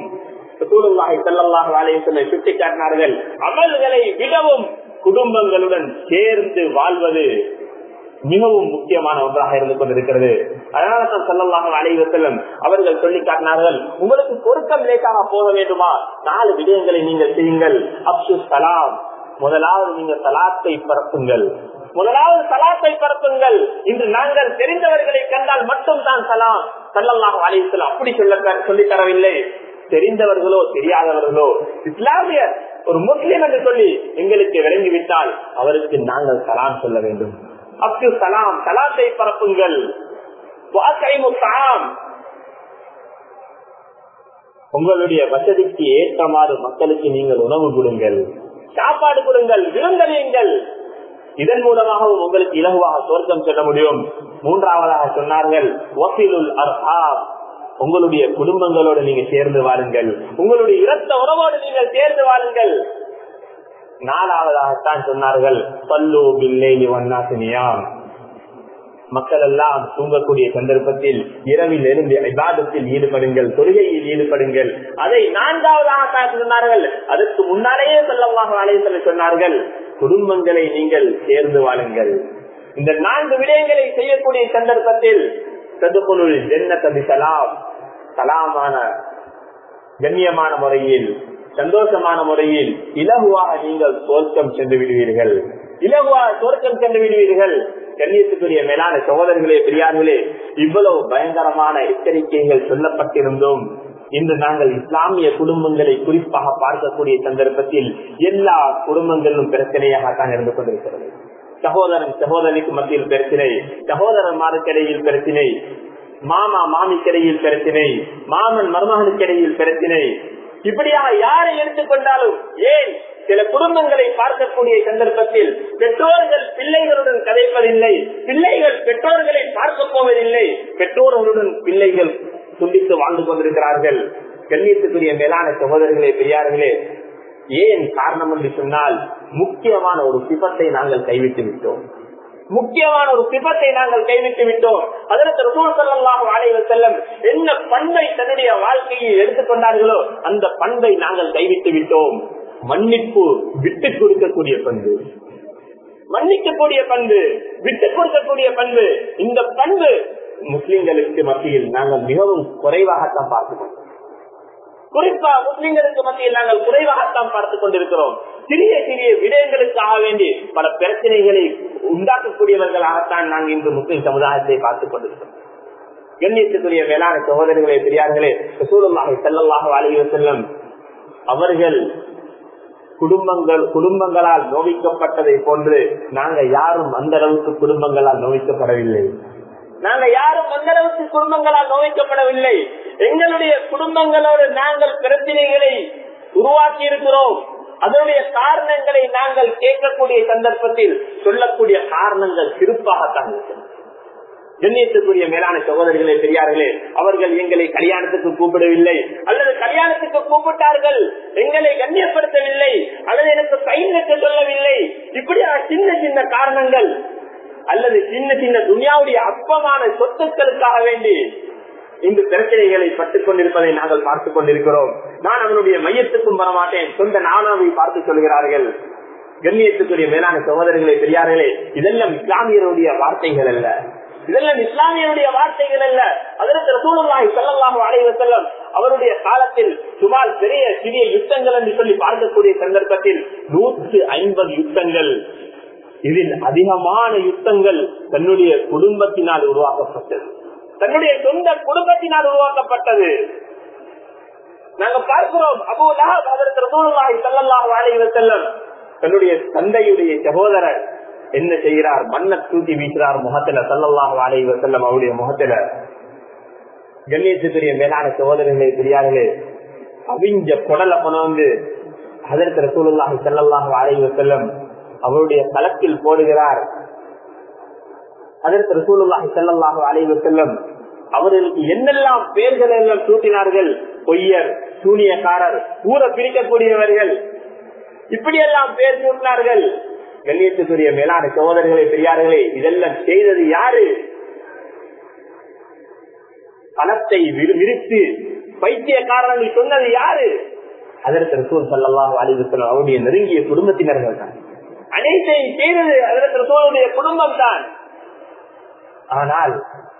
S1: சுட்டி காட்டினார்கள் அமல்களை விடவும் குடும்பங்களுடன் சேர்ந்து வாழ்வது மிகவும் முக்கியமான ஒன்றாக இருந்து கொண்டிருக்கிறது அதனால தான் செல்லல்லாக அலைவ செல்லும் அவர்கள் சொல்லி காட்டினார்கள் உங்களுக்கு பொருத்தம் லேட்டாக போக வேண்டுமா நாலு விடயங்களை நீங்கள் செய்யுங்கள் அப்சு சலாம் முதலாவது நீங்க சலாத்தை பரப்புங்கள் முதலாவது சலாத்தை பரப்புங்கள் இன்று நாங்கள் தெரிந்தவர்களை கண்டால் மட்டும் தான் சலாம் சல்லல்லாக அலைவசல் அப்படி சொல்ல சொல்லி தரவில்லை தெரிந்தவர்களோ தெரியாதவர்களோ இஸ்லாமியர் ஒரு முஸ்லிம் என்று சொல்லி எங்களுக்கு விளங்கிவிட்டால் அவருக்கு நாங்கள் சலாம் சொல்ல வேண்டும் அப்து சலாம் சலாத்தை பரப்புங்கள் உங்களுடைய வசதிக்கு ஏற்றமாறு மக்களுக்கு நீங்கள் உணவு கொடுங்கள் சாப்பாடு கொடுங்கள் விருந்தறியுங்கள் இதன் மூலமாகவும் உங்களுக்கு இலகுவாக சொர்க்கம் செல்ல முடியும் மூன்றாவதாக சொன்னார்கள் வசீலுல் அர்ஹாம் உங்களுடைய குடும்பங்களோடு நீங்க சேர்ந்து வாருங்கள் உங்களுடைய இரத்த உறவோடு நீங்கள் சேர்ந்து வாருங்கள் நாலாவதாகத்தான் சொன்னார்கள் பல்லு பில்லை வண்ணாசினியாம் மக்கள் எல்லாம் தூங்கக்கூடிய சந்தர்ப்பத்தில் இரவில் எழுந்து விவாதத்தில் ஈடுபடுங்கள் தொழுகையில் ஈடுபடுங்கள் அதை நான்காவதாக சொன்னார்கள் அதற்கு முன்னாலேயே செல்லமாக அழைத்தல் சொன்னார்கள் குடும்பங்களை நீங்கள் சேர்ந்து வாழுங்கள் இந்த நான்கு விடயங்களை செய்யக்கூடிய சந்தர்ப்பத்தில் சதுகுலுள் ஜென்னதி சலாம் சலாமான கண்ணியமான முறையில் சந்தோஷமான முறையில் இலகுவாக நீங்கள் தோற்றம் சென்று விடுவீர்கள் இலகுவாக தோற்றம் சென்று விடுவீர்கள் கண்ணியத்துக்குரிய மேலான சகோதரர்களே பெரியார்களே இவ்வளவு பயங்கரமான எச்சரிக்கைகள் சொல்லப்பட்டிருந்தோம் இன்று நாங்கள் இஸ்லாமிய குடும்பங்களை குறிப்பாக பார்க்கக்கூடிய சந்தர்ப்பத்தில் எல்லா குடும்பங்களும் பிரச்சனையாகத்தான் இருந்து கொண்டிருக்கிறது சகோதரன் சகோதரிக்கு மத்தியில் பிரச்சனை சகோதரன்மாருக்கிடையில் பிரச்சனை மாமா மாமிக்கிடையில் பிரச்சனை மாமன் மருமகனுக்கிடையில் பிரச்சனை இப்படியாக யாரை எடுத்துக்கொண்டாலும் ஏன் சில குடும்பங்களை பார்க்கக்கூடிய சந்தர்ப்பத்தில் பெற்றோர்கள் பிள்ளைகளுடன் கதைப்பதில்லை பிள்ளைகள் பெற்றோர்களை பார்க்க போவதில்லை பெற்றோர்களுடன் பிள்ளைகள் துண்டித்து வாழ்ந்து கொண்டிருக்கிறார்கள் கண்ணியத்துக்குரிய மேலான சகோதரர்களே பெரியார்களே ஏன் காரணம் என்று சொன்னால் முக்கியமான ஒரு சிபத்தை நாங்கள் கைவிட்டு விட்டோம் முக்கியமான ஒரு சிபத்தை நாங்கள் கைவிட்டு விட்டோம் அதற்கு ரசூல் ஸல்லல்லாஹு அலைஹி வஸல்லம் என்ன பண்பை தன்னுடைய வாழ்க்கையில் எடுத்துக்கொண்டார்களோ அந்த பண்பை நாங்கள் கைவிட்டு விட்டோம் மன்னிப்பு விட்டு கொடுக்கக்கூடிய பண்பு மன்னிக்கக்கூடிய பண்பு விட்டு கொடுக்கக்கூடிய பண்பு இந்த பண்பு முஸ்லிம்களுக்கு மத்தியில் நாங்கள் மிகவும் குறைவாகத்தான் பார்க்கிறோம் குறிப்பா முஸ்லிம்களுக்கு மத்தியில் நாங்கள் குறைவாகத்தான் பார்த்துக் கொண்டிருக்கிறோம் சிறிய சிறிய விடயங்களுக்காக வேண்டி பல பிரச்சனைகளை உண்டாக்கக்கூடியவர்களாகத்தான் நாங்கள் இன்று முஸ்லிம் சமுதாயத்தை பார்த்துக் கொண்டிருக்கிறோம் கண்ணியத்துக்குரிய மேலான சகோதரர்களே பெரியார்களே ரசூலுல்லாஹி ஸல்லல்லாஹு அலைஹி வஸல்லம் அவர்கள் குடும்பங்கள் குடும்பங்களால் நோவிக்கப்பட்டதை போன்று நாங்க யாரும் அந்த அளவுக்கு குடும்பங்களால் நோவிக்கப்படவில்லை நாங்க யாரும் அந்த அளவுக்கு குடும்பங்களால் நோவிக்கப்படவில்லை எங்களுடைய குடும்பங்களோடு நாங்கள் பிரச்சனைகளை உருவாக்கி இருக்கிறோம் அதனுடைய காரணங்களை நாங்கள் கேட்கக்கூடிய சந்தர்ப்பத்தில் சொல்லக்கூடிய காரணங்கள் சிறப்பாகத்தான் இருக்கிறது கண்ணியத்துக்குரிய மேலான சகோதரிகளே பெரியார்களே அவர்கள் எங்களை கல்யாணத்துக்கு கூப்பிடவில்லை அல்லது கல்யாணத்துக்கு கூப்பிட்டார்கள் எங்களை கண்ணியப்படுத்தவில்லை அல்லது எனக்கு கைநெட்டு சொல்லவில்லை இப்படியான சின்ன சின்ன காரணங்கள் அல்லது சின்ன சின்ன துனியாவுடைய அற்பமான சொத்துக்களுக்காக வேண்டி இந்த பிரச்சனைகளை பட்டுக் கொண்டிருப்பதை நாங்கள் பார்த்துக் கொண்டிருக்கிறோம் நான் அவனுடைய மையத்துக்கும் வரமாட்டேன் சொந்த நானாவை பார்த்து சொல்கிறார்கள் கண்ணியத்துக்குரிய மேலான சகோதரர்களே பெரியார்களே இதெல்லாம் இஸ்லாமியருடைய வார்த்தைகள் அல்ல இதெல்லாம் இஸ்லாமியருடைய வார்த்தைகள் அல்ல அதற்கு ரசூலுல்லாஹி ஸல்லல்லாஹு அலைஹி வஸல்லம் அவருடைய காலத்தில் சுமார் பெரிய சிறிய யுத்தங்கள் என்று சொல்லி பார்க்கக்கூடிய சந்தர்ப்பத்தில் நூற்று ஐம்பது யுத்தங்கள் இதில் அதிகமான யுத்தங்கள் தன்னுடைய குடும்பத்தினால் உருவாக்கப்பட்டது தன்னுடைய சொந்த குடும்பத்தினால் உருவாக்கப்பட்டது நாங்க பார்க்கிறோம் அபு லஹப் அதற்கு ரசூலுல்லாஹி ஸல்லல்லாஹு அலைஹி வஸல்லம் தன்னுடைய தந்தையுடைய சகோதரர் என்ன செய்கிறார் மண்ணை தூக்கி வீசுறார் முகத்துல சல்லல்லாஹு அலைஹி வஸல்லம் அவருடைய முகத்துல கண்ணியத்துக்குரிய மேலான சகோதரர்களே பெரியார்களே அவிஞ்ச குடலை கொண்டு வந்து அதற்கு ரசூலுல்லாஹி ஸல்லல்லாஹு அலைஹி வஸல்லம் அவருடைய களத்தில் போடுகிறார் அதற்கு ரசூலுல்லாஹி ஸல்லல்லாஹு அலைஹி வஸல்லம் அவர்களுக்கு என்னெல்லாம் பெயர்கள் எல்லாம் சூட்டினார்கள் பொய்யர் சூனியக்காரர் ஊரை பிரிக்கக்கூடியவர்கள் இப்படியெல்லாம் பெயர் சூட்டினார்கள் கண்ணியத்துக்குரிய மேலான சகோதரர்களே பெரியார்களே இதெல்லாம் செய்தது யாரு பணத்தை விரித்து பைத்தியக்காரர்கள் சொன்னது யாரு அதற்கு ரசூல் சல்லாஹ் அலிவசலம் அவருடைய நெருங்கிய குடும்பத்தினர்கள் தான் அனைத்தையும் செய்தது அதற்கு ரசூலுடைய குடும்பம் தான் ஆனால்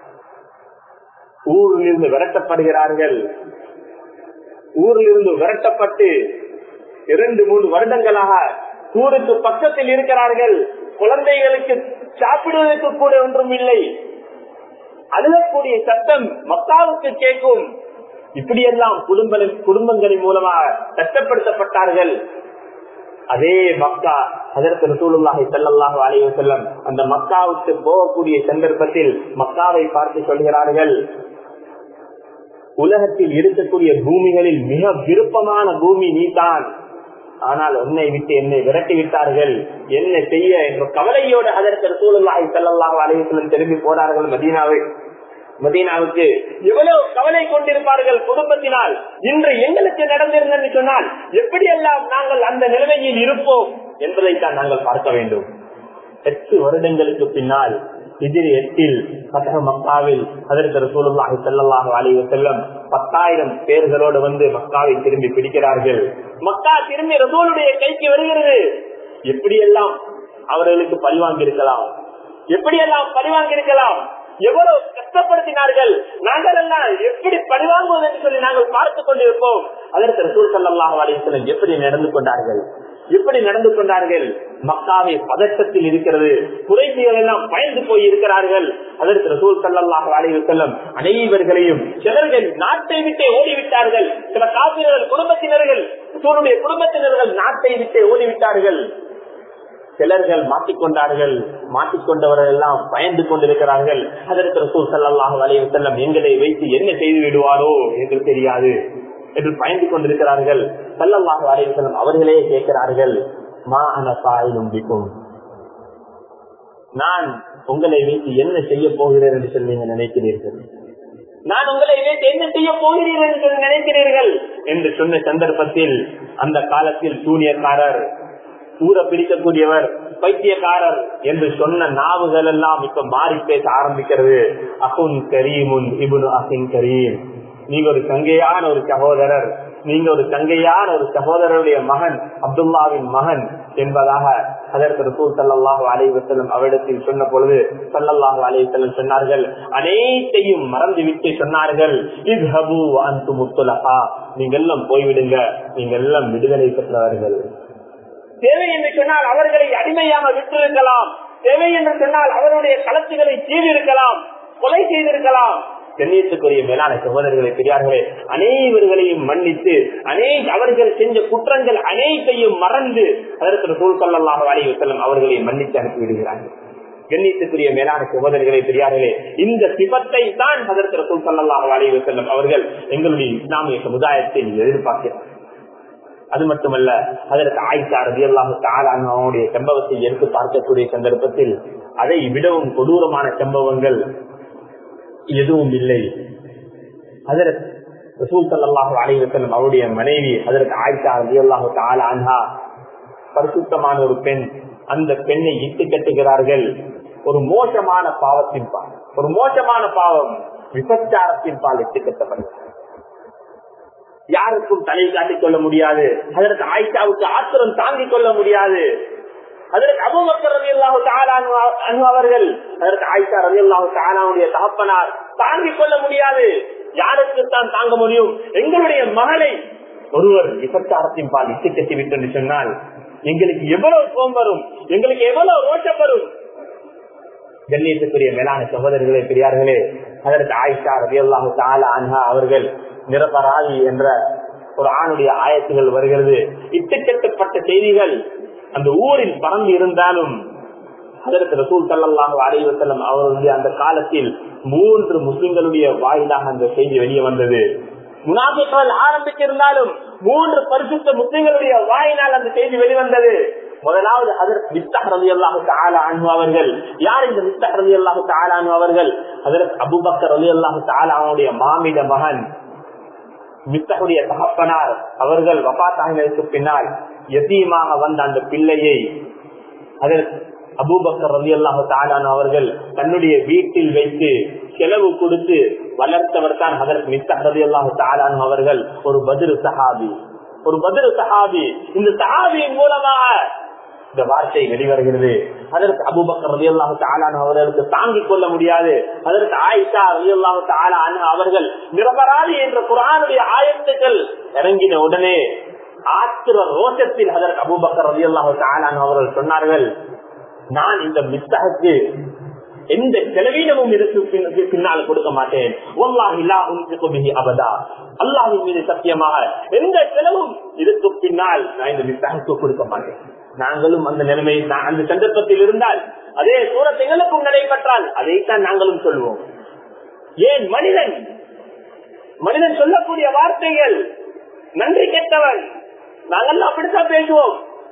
S1: ஊரில் இருந்து விரட்டப்படுகிறார்கள் ஊரில் இருந்து விரட்டப்பட்டு இரண்டு மூன்று வருடங்களாக ஊருக்கு பக்கத்தில் இருக்கிறார்கள் குழந்தைகளுக்கு சாப்பிடுவதற்கு கூட ஒன்றும் இல்லை அழுகக்கூடிய சத்தம் மக்காவுக்கு கேட்கும் இப்படியெல்லாம் குடும்ப குடும்பங்களின் மூலமாக கஷ்டப்படுத்தப்பட்டார்கள் அதே மக்கா அதற்கு ரசூலுல்லாஹி ஸல்லல்லாஹு அலைஹி வஸல்லம் அந்த மக்காவுக்கு போகக்கூடிய சந்தர்ப்பத்தில் மக்காவை பார்த்து சொல்கிறார்கள் உலகத்தில் இருக்கக்கூடிய பூமிகளில் மிக விருப்பமான பூமி நீதான் ஆனால் உன்னை விட்டு என்னை விரட்டி விட்டார்கள் என்ன செய்ய என்ற கவலையோடு அதற்கு ரசூலுல்லாஹி ஸல்லல்லாஹு அலைஹி வஸல்லம் திரும்பி போனார்கள் மதீனாவை மதீனாவுக்கு எவ்வளவு கவலை கொண்டிருப்பார்கள் குடும்பத்தினால் இன்று எங்களுக்கு நடந்திருந்தது சொன்னால் எப்படியெல்லாம் நாங்கள் அந்த நிலைமையில் இருப்போம் என்பதைத்தான் நாங்கள் பார்க்க வேண்டும் எட்டு வருடங்களுக்கு பின்னால் எதிரி எட்டில் பத்தக மக்காவில் அதற்கு ரசூலுல்லாஹி ஸல்லல்லாஹு அலைஹி வஸல்லம் பத்தாயிரம் பேர்களோடு வந்து மக்காவை திரும்பி பிடிக்கிறார்கள் மக்கா திரும்பி ரசூலுடைய கைக்கு வருகிறது எப்படியெல்லாம் அவர்களுக்கு பழிவாங்கி இருக்கலாம் எப்படியெல்லாம் பழிவாங்கி இருக்கலாம் எவ்வளவு கஷ்டப்படுத்தினார்கள் நாங்கள் எல்லாம் எப்படி பழிவாங்குவது என்று சொல்லி நாங்கள் பார்த்துக் கொண்டிருப்போம் அதற்கு ரசூல் சல்லாஹ் அலிஸ்லம் எப்படி நடந்து கொண்டார்கள் எப்படி நடந்து கொண்டார்கள் மக்காவை பதட்டத்தில் இருக்கிறது குறைசிகள் எல்லாம் பயந்து போய் இருக்கிறார்கள் அதற்கு ரசூல் சல்லாஹ் அலைஹி செல்லம் அனைவர்களையும் சிலர்கள் நாட்டை விட்டே ஓடிவிட்டார்கள் சில காப்பிர்கள் குடும்பத்தினர்கள் ரசூலுடைய குடும்பத்தினர்கள் நாட்டை விட்டே ஓடிவிட்டார்கள் சிலர்கள் மாட்டிக்கொண்டார்கள் மாட்டிக்கொண்டவர்கள் எல்லாம் பயந்து கொண்டிருக்கிறார்கள் அதற்கு ரசூல் சல்லாஹ் அலைஹி செல்லம் எங்களை வைத்து என்ன செய்து விடுவாரோ என்று தெரியாது என்று பயந்து கொண்டிருக்கிறார்கள் சல்லல்லாஹு அலைஹி வஸல்லம் அவர்களே கேட்கிறார்கள் மா அன சாயிலும் பிக்கும் நான் உங்களை வைத்து என்ன செய்ய போகிறேன் என்று சொல்லி நீங்க நினைக்கிறீர்கள் நான் உங்களை வைத்து என்ன செய்ய போகிறீர்கள் என்று சொல்லி நினைக்கிறீர்கள் என்று சொன்ன சந்தர்ப்பத்தில் அந்த காலத்தில் சூனியக்காரர் ஊரை பிடிக்கக்கூடியவர் பைத்தியக்காரர் என்று சொன்ன நாவுகள் எல்லாம் இப்ப மாறி பேச ஆரம்பிக்கிறது அகுன் கரீமுன் இபுனு அசின் கரீம் நீங்க ஒரு சங்கையான ஒரு சகோதரர் நீங்க ஒரு சங்கையான ஒரு சகோதரருடைய மகன் அப்துல்லாவின் மகன் என்பதாக அதற்கு ரசூல் சல்லாஹு அலைவசல்லம் அவரிடத்தில் சொன்ன பொழுது சல்லல்லாஹு அலைவசல்லம் சொன்னார்கள் அனைத்தையும் மறந்துவிட்டு சொன்னார்கள் இத்ஹபு அந்து முத்துலகா நீங்க எல்லாம் போய்விடுங்க நீங்க எல்லாம் விடுதலை பெற்றவர்கள் தேவை என்று சொன்னால் அவர்களை அடிமையாக விட்டிருக்கலாம் தேவை என்று சொன்னால் அவருடைய களத்துகளை சீறிருக்கலாம் கொலை செய்திருக்கலாம் கண்ணியத்துக்குரிய மேலான சகோதரர்களை பெரியார்களே அனைவர்களையும் மன்னித்து அநே அவர்கள் செஞ்ச குற்றங்கள் அனைத்தையும் மறந்து அதற்கு சூழ் சொல்லலாம் அலைய செல்லும் அவர்களை மன்னித்து அனுப்பிவிடுகிறார்கள் கண்ணியத்துக்குரிய மேலான சகோதரர்களை பெரியார்களே இந்த சிபத்தை தான் அதற்கு ரசூல் சல்லாஹ் அலைய செல்லும் அவர்கள் எங்களுடைய இஸ்லாமிய சமுதாயத்தில் எதிர்பார்க்கிறார் அது மட்டுமல்ல அதற்கு ஆயிஷா ரதி அல்லாஹு அவனுடைய சம்பவத்தை எடுத்து பார்க்கக்கூடிய சந்தர்ப்பத்தில் அதை விடவும் கொடூரமான சம்பவங்கள் எதுவும் இல்லை அதற்கு ரசூல் சல்லாஹு அலைவசல்லம் அவருடைய மனைவி அதற்கு ஆயிஷா ரதி அல்லாஹு அன்ஹா பரிசுத்தமான ஒரு பெண் அந்த பெண்ணை இட்டு கட்டுகிறார்கள் ஒரு மோசமான பாவத்தின் பால் ஒரு மோசமான பாவம் விபச்சாரத்தின் பால் இட்டு கட்டப்படுகிறது யாருக்கும் தலை காட்டிக் கொள்ள முடியாது அதற்கு ஆயிஷாவுக்கு ஆத்திரம் தாங்கிக் கொள்ள முடியாது அதற்கு அபுபக்கர் ரவி அல்லாஹு அவர்கள் அதற்கு ஆயிஷா ரவி அல்லாஹு தாலாவுடைய தகப்பனார் தாங்கிக் கொள்ள முடியாது யாருக்கு தான் தாங்க முடியும் எங்களுடைய மகளை ஒருவர் விபச்சாரத்தின் பால் இட்டு கட்டி விட்டு சொன்னால் எங்களுக்கு எவ்வளவு கோம் வரும் எங்களுக்கு எவ்வளவு ரோஷம் வரும் கண்ணியத்துக்குரிய மேலான சகோதரர்களே பெரியார்களே அதற்கு ஆயிஷா ரவி அல்லாஹு தாலா அன்ஹா அவர்கள் நிரபராதி என்ற ஒரு ஆணுடைய ஆயத்துகள் வருகிறது இட்டுக்கட்டப்பட்ட செய்திகள் அந்த ஊரில் பறந்து இருந்தாலும் அதற்கு ரசூல் சல்லாஹு அலைவசல்லம் அவர்களுடைய அந்த காலத்தில் மூன்று முஸ்லிம்களுடைய வாயிலாக அந்த செய்தி வெளியே வந்தது முனாபிகள் ஆரம்பிச்சிருந்தாலும் மூன்று பரிசுத்த முஸ்லிம்களுடைய வாயினால் அந்த செய்தி வெளிவந்தது முதலாவது அதற்கு மிஸ்தக் ரவி அல்லாஹு அனு அவர்கள் யார் இந்த மிஸ்தக் ரவி அல்லாஹு அனு அவர்கள் அதற்கு அபுபக்கர் ரவி அல்லாஹு அவனுடைய மாமிட மகன் மித்தகுடைய தகப்பனார் அவர்கள் வபாத்தாகினருக்கு பின்னால் எத்தீமாக வந்த அந்த பிள்ளையை அதற்கு அபூபக்கர் ரவி அல்லாஹு தாலான் அவர்கள் தன்னுடைய வீட்டில் வைத்து செலவு கொடுத்து வளர்த்தவர் தான் அதற்கு மித்த ரவி அல்லாஹு தாலான் அவர்கள் ஒரு பதிரு சஹாபி ஒரு பதிரு சஹாபி இந்த சஹாபியின் மூலமாக இந்த வார்த்தை வெளிவருகிறது அதற்கு அபுபக்கர் ரவி அல்லாஹு தாலான் அவர்களுக்கு தாங்கிக் கொள்ள முடியாது அதற்கு ஆயிஷா ரவி அல்லாஹு தாலான் அவர்கள் நிரபராதி என்ற குரானுடைய ஆயத்துக்கள் இறங்கின உடனே ஆத்திர ரோஷத்தில் அதற்கு அபுபக்கர் ரவி அல்லாஹு தாலான் அவர்கள் சொன்னார்கள் நான் இந்த மித்தகக்கு எந்த செலவீனமும் இருக்கு பின்னால் கொடுக்க மாட்டேன் அபதா அல்லாஹின் மீது சத்தியமாக எந்த செலவும் இதுக்கு பின்னால் நான் இந்த மித்தகக்கு கொடுக்க மாட்டேன் நாங்களும் அந்த நிலைமை அந்த சந்தர்ப்பத்தில் இருந்தால் அதே சூரத் எங்களுக்கும் நடைபெற்றால் அதைத்தான் நாங்களும் சொல்வோம் ஏன் மனிதன் மனிதன் சொல்லக்கூடிய வார்த்தைகள் நன்றி கெட்டவன் நாங்கெல்லாம் அப்படித்தான் பேசுவோம்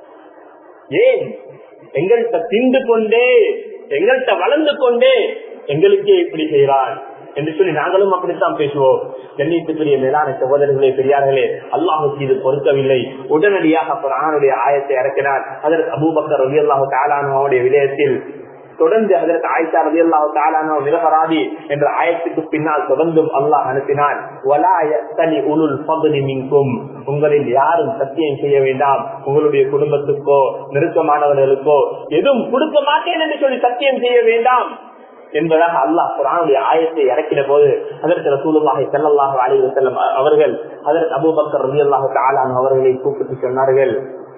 S1: ஏன் எங்கள்கிட்ட திண்டு கொண்டே எங்கள்கிட்ட வளர்ந்து கொண்டே எங்களுக்கே இப்படி செய்கிறான் என்று சொல்லி நாங்களும் அப்படித்தான் பேசுவோம் கண்ணியத்துக்குரிய மேலான சகோதரர்களே பெரியார்களே அல்லாஹுக்கு இது பொருத்தவில்லை உடனடியாக குரானுடைய ஆயத்தை இறக்கினார் அதற்கு அபூபக்கர் ரவி அல்லாஹு தாலானுடைய விடயத்தில் தொடர்ந்து அதற்கு ஆயிஷா ரவி அல்லாஹு தாலானோ நிரபராதி என்ற ஆயத்துக்கு பின்னால் தொடர்ந்தும் அல்லாஹ் அனுப்பினான் உங்களில் யாரும் சத்தியம் செய்ய வேண்டாம் உங்களுடைய குடும்பத்துக்கோ நெருக்கமானவர்களுக்கோ எதுவும் கொடுக்க மாட்டேன் என்று சொல்லி சத்தியம் செய்ய வேண்டாம் என்பதாக அல்லாஹ் குரானுடைய ஆயத்தை இறக்கின போது அதற்கு ரசூலுல்லாஹி ஸல்லல்லாஹு அலைஹி வஸல்லம் அவர்கள் அதற்கு அபூபக்கர் ரலியல்லாஹு தஆலா அவர்களை கூப்பிட்டு சொன்னார்கள்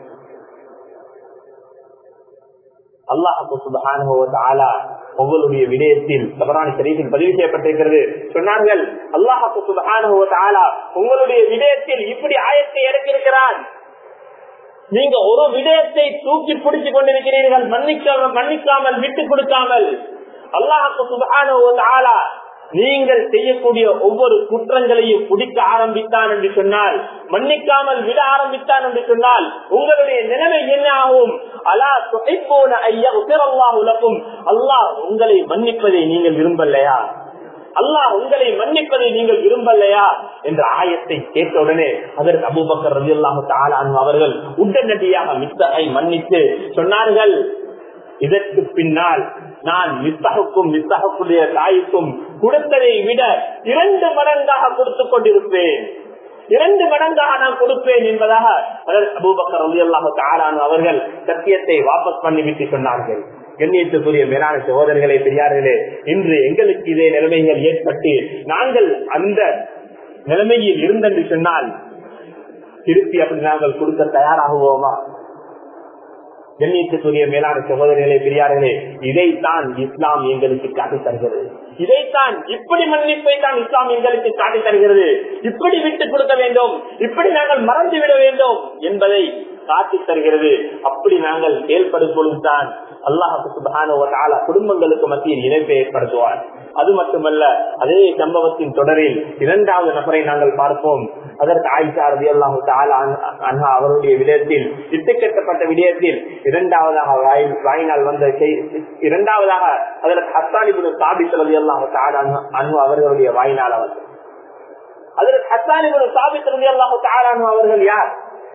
S1: அல்லாஹு சுப்ஹானஹு வ தஆலா உங்களுடைய விடயத்தில் தபரானி ஷரீஃபில் பதிவு செய்யப்பட்டிருக்கிறது சொன்னார்கள் அல்லாஹு சுப்ஹானஹு வ தஆலா உங்களுடைய விடயத்தில் இப்படி ஆயத்தை இறக்கியிருக்கிறான் நீங்க ஒரு விடயத்தை தூக்கி பிடிச்சு கொண்டிருக்கிறீர்கள் மன்னிக்காமல் மன்னிக்காமல் விட்டு கொடுக்காமல் அல்லாஹு சுபஹானஹு வ தஆலா நீங்கள் செய்யக்கூடிய ஒவ்வொரு குற்றங்களையும் குடிக்க ஆரம்பித்தான் என்று சொன்னால் மன்னிக்காமல் விட ஆரம்பித்தான் என்று சொன்னால் உங்களுடைய நிலைமை என்ன ஆகும் அலா துகைப்போன ஐயா உலகம் அல்லாஹ் உங்களை மன்னிப்பதை நீங்கள் விரும்பலையா அல்லாஹ் உங்களை மன்னிப்பதை நீங்கள் விரும்பலையா என்ற ஆயத்தை கேட்டவுடனே அதற்கு அபுபக்கர் ரவி அல்லாஹு அவர்கள் உடனடியாக மித்தகை மன்னித்து சொன்னார்கள் இதற்கு பின்னால் நான் மித்தகுக்கும் மித்தகுடைய தாய்க்கும் கொடுத்ததை விட இரண்டு மடங்காக கொடுத்துக் கொண்டிருப்பேன் இரண்டு மடங்காக நான் கொடுப்பேன் என்பதாக அபூபக்கர் ரவி அல்லாஹு தாலானு அவர்கள் சத்தியத்தை வாபஸ் பண்ணிவிட்டு சொன்னார்கள் கண்ணியத்துக்குரிய மேலான சகோதரர்களே பெரியார்களே இன்று எங்களுக்கு இதே நிலைமைகள் ஏற்பட்டு நாங்கள் அந்த நிலைமையில் இருந்தென்று சொன்னால் திருப்பி அப்படி நாங்கள் கொடுக்க தயாராகுவோமா கண்ணியத்துக்குரிய மேலான சகோதரர்களே பெரியார்களே இதைத்தான் இஸ்லாம் எங்களுக்கு காட்டி தருகிறது இதைத்தான் இப்படி மன்னிப்பை தான் இஸ்லாம் எங்களுக்கு காட்டி தருகிறது இப்படி விட்டு கொடுக்க வேண்டும் இப்படி நாங்கள் மறந்து விட வேண்டும் என்பதை காட்டி தருகிறது அப்படி நாங்கள் செயல்படும் பொழுதுதான் அல்லாஹு சுபான குடும்பங்களுக்கு மத்தியில் இணைப்பை ஏற்படுத்துவார் அது மட்டுமல்ல அதே சம்பவத்தின் தொடரில் இரண்டாவது நபரை நாங்கள் பார்ப்போம் அதற்கு ஆயிஷா ரதி அல்லாஹு அன்ஹா அவருடைய விடயத்தில் இட்டுக்கட்டப்பட்ட விடயத்தில் இரண்டாவதாக வாயினால் வந்த இரண்டாவதாக அதற்கு ஹஸ்தானிபுடு சாபித் ரதி அல்லாஹு அன்ஹு அவர்களுடைய வாயினால் அவர் அதற்கு ஹஸ்தானிபுடு சாபித் ரதி அல்லாஹு அவர்கள் யார்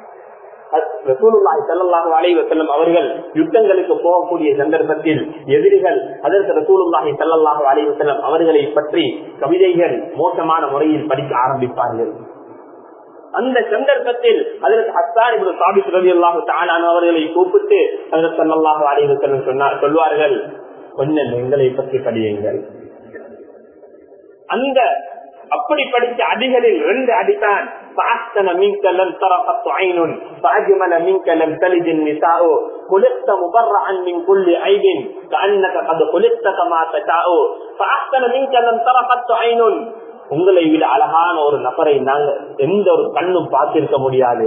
S1: அவர்கள் யுத்தங்களுக்கு போகக்கூடிய சந்தர்ப்பத்தில் எதிரிகள் அதற்கு ரசூலுல்லாஹி சல்லாஹு அலைவசல்லம் அவர்களை பற்றி கவிதைகள் மோசமான முறையில் படிக்க ஆரம்பிப்பார்கள் அந்த சந்தர்ப்பத்தில் அதற்கு அஸ்தானிபுல் சாபித் ரவி அல்லாஹு தானான அவர்களை கூப்பிட்டு அதற்கு சல்லாஹு அலைவசல்லம் சொன்னார் சொல்வார்கள் கொஞ்சம் எங்களை பற்றி படியுங்கள் அந்த அப்படி படித்த அடிகளில் ரெண்டு அடித்தான் فأحسن منك لم ترقت عين فأجمل منك لم تلد النساء خلقت مبرعا من كل عيب كأنك قد خلقت كما تشاء فأحسن منك لم ترقت عين உங்களை விட அழகான ஒரு நபரை நாங்கள் எந்த ஒரு கண்ணும் பார்த்திருக்க முடியாது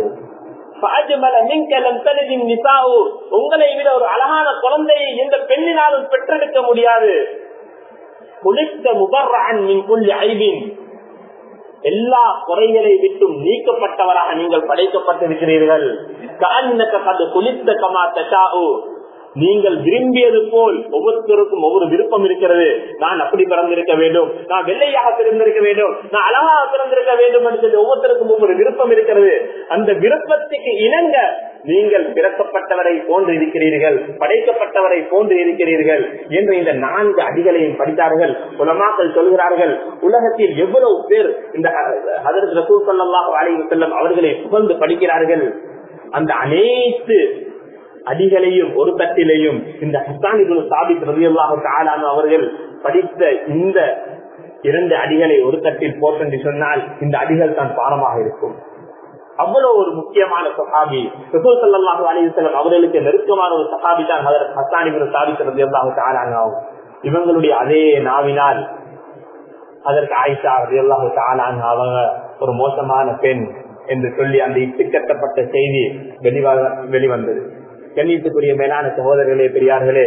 S1: உங்களை விட ஒரு அழகான குழந்தையை எந்த பெண்ணினாலும் பெற்றெடுக்க முடியாது குளித்த முபர்ரான் ஐபின் எல்லா குறைகளை விட்டும் நீக்கப்பட்டவராக நீங்கள் படைக்கப்பட்டிருக்கிறீர்கள் குளித்த கமா தஷாவு நீங்கள் விரும்பியது போல் ஒவ்வொருத்தருக்கும் ஒவ்வொரு விருப்பம் இருக்கிறது நான் அப்படி பிறந்திருக்க வேண்டும் நான் வெள்ளையாக பிறந்திருக்க வேண்டும் நான் அழகாக பிறந்திருக்க வேண்டும் என்று சொல்லி ஒவ்வொருத்தருக்கும் ஒவ்வொரு விருப்பம் இருக்கிறது அந்த விருப்பத்துக்கு இணங்க நீங்கள் பிறக்கப்பட்டவரை போன்று இருக்கிறீர்கள் படைக்கப்பட்டவரை போன்று இருக்கிறீர்கள் என்று இந்த நான்கு அடிகளையும் படித்தார்கள் உலமாக்கள் சொல்கிறார்கள் உலகத்தில் எவ்வளவு பேர் இந்த அதற்கு ரசூல் சல்லாஹ் அலைவு செல்லம் அவர்களை புகழ்ந்து படிக்கிறார்கள் அந்த அனைத்து அடிகளையும் ஒரு தட்டிலையும் இந்த ஹசானிபுல் சாபித் ரவியல்லாஹு ஆளான அவர்கள் படித்த இந்த இரண்டு அடிகளை ஒரு தட்டில் போட்டென்று சொன்னால் இந்த அடிகள் தான் பாரமாக இருக்கும் அவ்வளவு ஒரு முக்கியமான சஹாபி ரசூல் சல்லாஹு அலிவசலம் அவர்களுக்கு நெருக்கமான ஒரு சஹாபி தான் ஹசானிபுல் சாபித் ரவியல்லாஹு ஆளாங்க இவங்களுடைய அதே நாவினால் அதற்கு ஆயிஷா ரவியல்லாஹு ஆளாங்க அவங்க ஒரு மோசமான பெண் என்று சொல்லி அந்த இட்டு கட்டப்பட்ட செய்தி வெளிவ வெளிவந்தது கண்ணியத்துக்குரிய மேலான சகோதரர்களே பெரியார்களே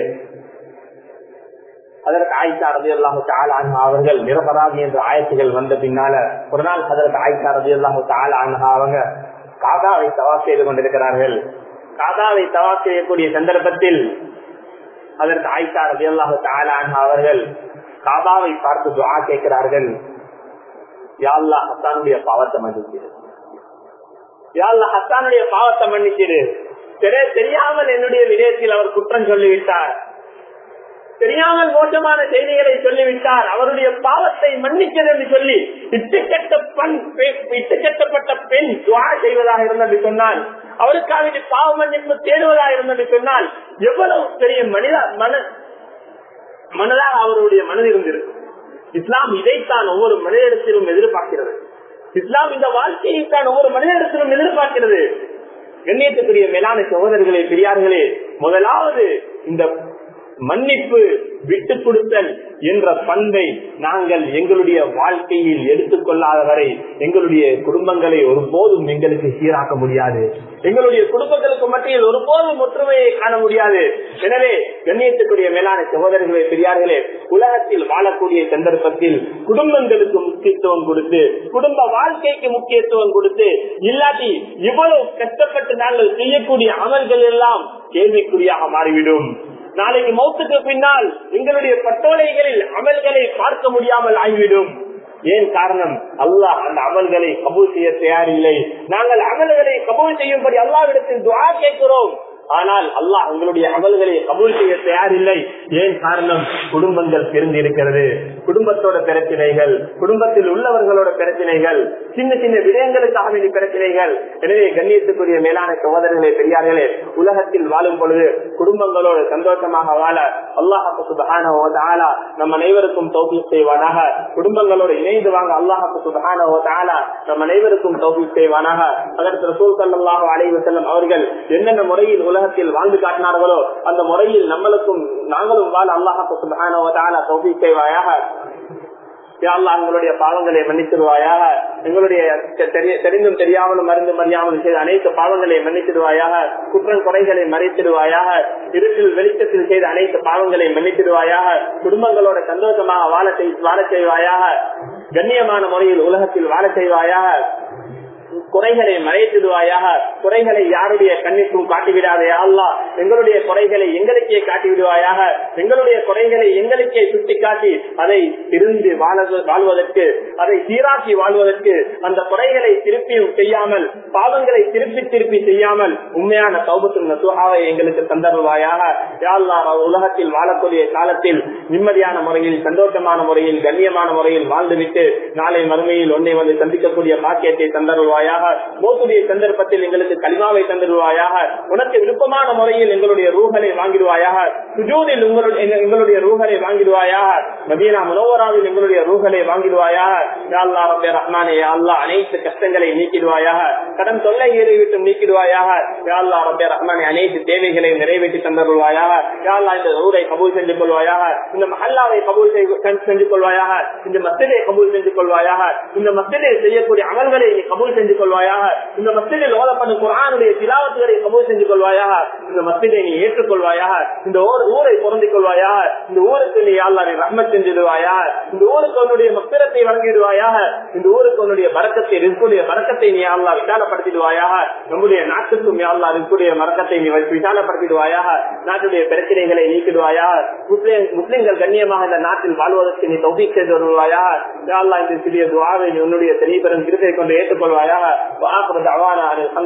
S1: அதற்கு ஆயிஷா ரதி அல்லாஹு தாலான்ஹா அவர்கள் நிரபராதி என்ற ஆயத்துகள் வந்த பின்னால ஒரு நாள் அதற்கு ஆயிஷா ரதி அல்லாஹு தாலான்ஹா அவங்க காதாவை தவா செய்து கொண்டிருக்கிறார்கள் காதாவை தவா செய்யக்கூடிய சந்தர்ப்பத்தில் அதற்கு ஆயிஷா ரதி அல்லாஹு தாலான்ஹா அவர்கள் காபாவை பார்த்து துவா கேட்கிறார்கள் யாழ்லா ஹசானுடைய பாவத்தை மன்னிச்சிரு யாழ்லா ஹசானுடைய பாவத்தை மன்னிச்சிரு தெரியாமல் என்னுடைய விடயத்தில் அவர் குற்றம் சொல்லிவிட்டார் தெரியாமல் மோசமான செய்திகளை சொல்லிவிட்டார் அவருடைய பாவத்தை மன்னிக்கிறது என்று சொல்லி இட்டுக்கட்ட பெண் இட்டுக்கட்டப்பட்ட பெண் துவா செய்வதாக இருந்தது சொன்னால் அவருக்காக பாவ மன்னிப்பு தேடுவதாக இருந்தது சொன்னால் எவ்வளவு பெரிய மனித மன மனதாக அவருடைய மனதில் இருந்திருக்கும் இஸ்லாம் இதைத்தான் ஒவ்வொரு மனிதத்திலும் எதிர்பார்க்கிறது இஸ்லாம் இந்த வாழ்க்கையை தான் ஒவ்வொரு மனிதத்திலும் எதிர்பார்க்கிறது கண்ணியத்துக்குரிய மேலான சகோதரர்களே பெரியார்களே முதலாவது இந்த மன்னிப்பு விட்டு கொடுத்தல் என்ற பண்பை நாங்கள் எங்களுடைய வாழ்க்கையில் எடுத்துக் கொள்ளாத வரை எங்களுடைய குடும்பங்களை ஒருபோதும் எங்களுக்கு சீராக்க முடியாது எங்களுடைய குடும்பங்களுக்கு மத்தியில் ஒருபோதும் ஒற்றுமையை காண முடியாது எனவே கண்ணியத்துக்குரிய மேலான சகோதரர்களே பெரியார்களே உலகத்தில் வாழக்கூடிய சந்தர்ப்பத்தில் குடும்பங்களுக்கு முக்கியத்துவம் கொடுத்து குடும்ப வாழ்க்கைக்கு முக்கியத்துவம் கொடுத்து இல்லாட்டி இவ்வளவு கஷ்டப்பட்டு நாங்கள் செய்யக்கூடிய அமல்கள் எல்லாம் கேள்விக்குறியாக மாறிவிடும் நாளைக்கு மௌத்துக்கு பின்னால் எங்களுடைய பட்டோலைகளில் அமல்களை பார்க்க முடியாமல் ஆகிவிடும் ஏன் காரணம் அல்லாஹ் அந்த அமல்களை கபூல் செய்ய தயாரில்லை நாங்கள் அமல்களை கபூல் செய்யும்படி அல்லாவிடத்தில் துவா கேட்கிறோம் ஆனால் அல்லாஹ் உங்களுடைய அமல்களை கபூல் செய்ய தயாரில்லை ஏன் காரணம் குடும்பங்கள் பிரிந்திருக்கிறது குடும்பத்தோட பிரச்சனைகள் குடும்பத்தில் உள்ளவர்களோட பிரச்சனைகள் சின்ன சின்ன விடயங்களுக்காக வேண்டிய பிரச்சனைகள் எனவே கண்ணியத்துக்குரிய மேலான சகோதரர்களே பெரியார்களே உலகத்தில் வாழும் பொழுது குடும்பங்களோடு சந்தோஷமாக வாழ அல்லாஹாக்கு சுபகான நம் அனைவருக்கும் தௌஃபீக் செய்வானாக குடும்பங்களோடு இணைந்து வாங்க அல்லாஹாக்கு சுபகான நம் அனைவருக்கும் தௌஃபீக் செய்வானாக அதற்கு ரசூல் சல்லாஹ் அலைவு செல்லும் அவர்கள் என்னென்ன முறையில் உலகத்தில் வாழ்ந்து காட்டினார்களோ அந்த முறையில் நம்மளுக்கும் நாங்களும் வாழ அல்லாஹாக்கு சுபகான தௌஃபீக் செய்வாயாக எங்களுடைய பாவங்களை மன்னிச்சிருவாயாக எங்களுடைய தெரிந்தும் தெரியாமலும் மருந்து மறியாமலும் செய்த அனைத்து பாவங்களை மன்னிச்சிடுவாயாக குற்றம் குறைகளை மறைத்திடுவாயாக இருட்டில் வெளிச்சத்தில் செய்த அனைத்து பாவங்களை மன்னித்திடுவாயாக குடும்பங்களோட சந்தோஷமாக வாழ வாழ செய்வாயாக கண்ணியமான முறையில் உலகத்தில் வாழ செய்வாயாக குறைகளை மறைத்திடுவாயாக குறைகளை யாருடைய கண்ணிற்கும் காட்டிவிடாதே அல்லா எங்களுடைய குறைகளை எங்களுக்கே காட்டிவிடுவாயாக எங்களுடைய குறைகளை எங்களுக்கே சுட்டி காட்டி அதை திருந்து வாழ்வதற்கு அதை சீராக்கி வாழ்வதற்கு அந்த குறைகளை திருப்பியும் செய்யாமல் பாவங்களை திருப்பி திருப்பி செய்யாமல் உண்மையான சௌபத்தும் நசுகாவை எங்களுக்கு தந்தருவாயாக யாழ்லா உலகத்தில் வாழக்கூடிய காலத்தில் நிம்மதியான முறையில் சந்தோஷமான முறையில் கண்ணியமான முறையில் வாழ்ந்துவிட்டு நாளை மறுமையில் ஒன்றை வந்து சந்திக்கக்கூடிய பாக்கியத்தை தந்தருவாயாக மோத்துடைய சந்தர்ப்பத்தில் எங்களுக்கு கலிமாவை தந்துடுவாயாக உனக்கு விருப்பமான முறையில் எங்களுடைய ரூகளை வாங்கிடுவாயாக சுஜூதில் உங்களுடைய எங்களுடைய ரூகளை வாங்கிடுவாயாக மதீனா முனோவராவில் எங்களுடைய ரூகளை வாங்கிடுவாயாக யாழ்லா ரப்பே ரஹ்மானே அல்லா அனைத்து கஷ்டங்களை நீக்கிடுவாயாக கடன் தொல்லை ஏறி விட்டு நீக்கிடுவாயாக யாழ்லா ரப்பே ரஹ்மானே அனைத்து தேவைகளை நிறைவேற்றி தந்தருவாயாக யாழ்லா இந்த ஊரை கபூல் செஞ்சு கொள்வாயாக இந்த மஹல்லாவை கபூல் செஞ்சு கொள்வாயாக இந்த மஸ்திதை கபூல் செஞ்சு கொள்வாயாக இந்த மஸ்திதை செய்யக்கூடிய அமல்களை நீ கபூல் செஞ்சு கொள்வாயாக இந்த மஸ்திதில் ஓதப்படும் குரானுடைய திலாவத்துகளை கபூல் செஞ்சு கொள்வாயாக இந்த மஸ்திதை நீ ஏற்றுக்கொள்வாயாக இந்த ஊரை பொருந்திக் கொள்வாயாக இந்த ஊருக்கு நீ யாழ்லாவை ரஹ்மத் செஞ்சிடுவாயாக இந்த ஊருக்கு உன்னுடைய மஸ்திரத்தை வழங்கிடுவாயாக இந்த ஊருக்கு உன்னுடைய பறக்கத்தை ரிஸ்குடைய பறக்கத்தை நீ யாழ்லா விசாலப்படுத்திடுவாயாக நம்முடைய நாட்டுக்கும் யாழ்லா ரிஸ்குடைய மறக்கத்தை நீ விசாலப்படுத்திடுவாயாக நாட்டுடைய பிரச்சனைகளை நீக்கிடுவாயாக முஸ்லிம் முஸ்லிம்கள் கண்ணியமாக இந்த நாட்டில் வாழ்வதற்கு நீ தொகை செய்து வருவாயாக யாழ்லா இந்த சிறிய துவாவை உன்னுடைய தெளிபெறும் திருப்பை கொண்டு ஏற்றுக்கொள்வாயாக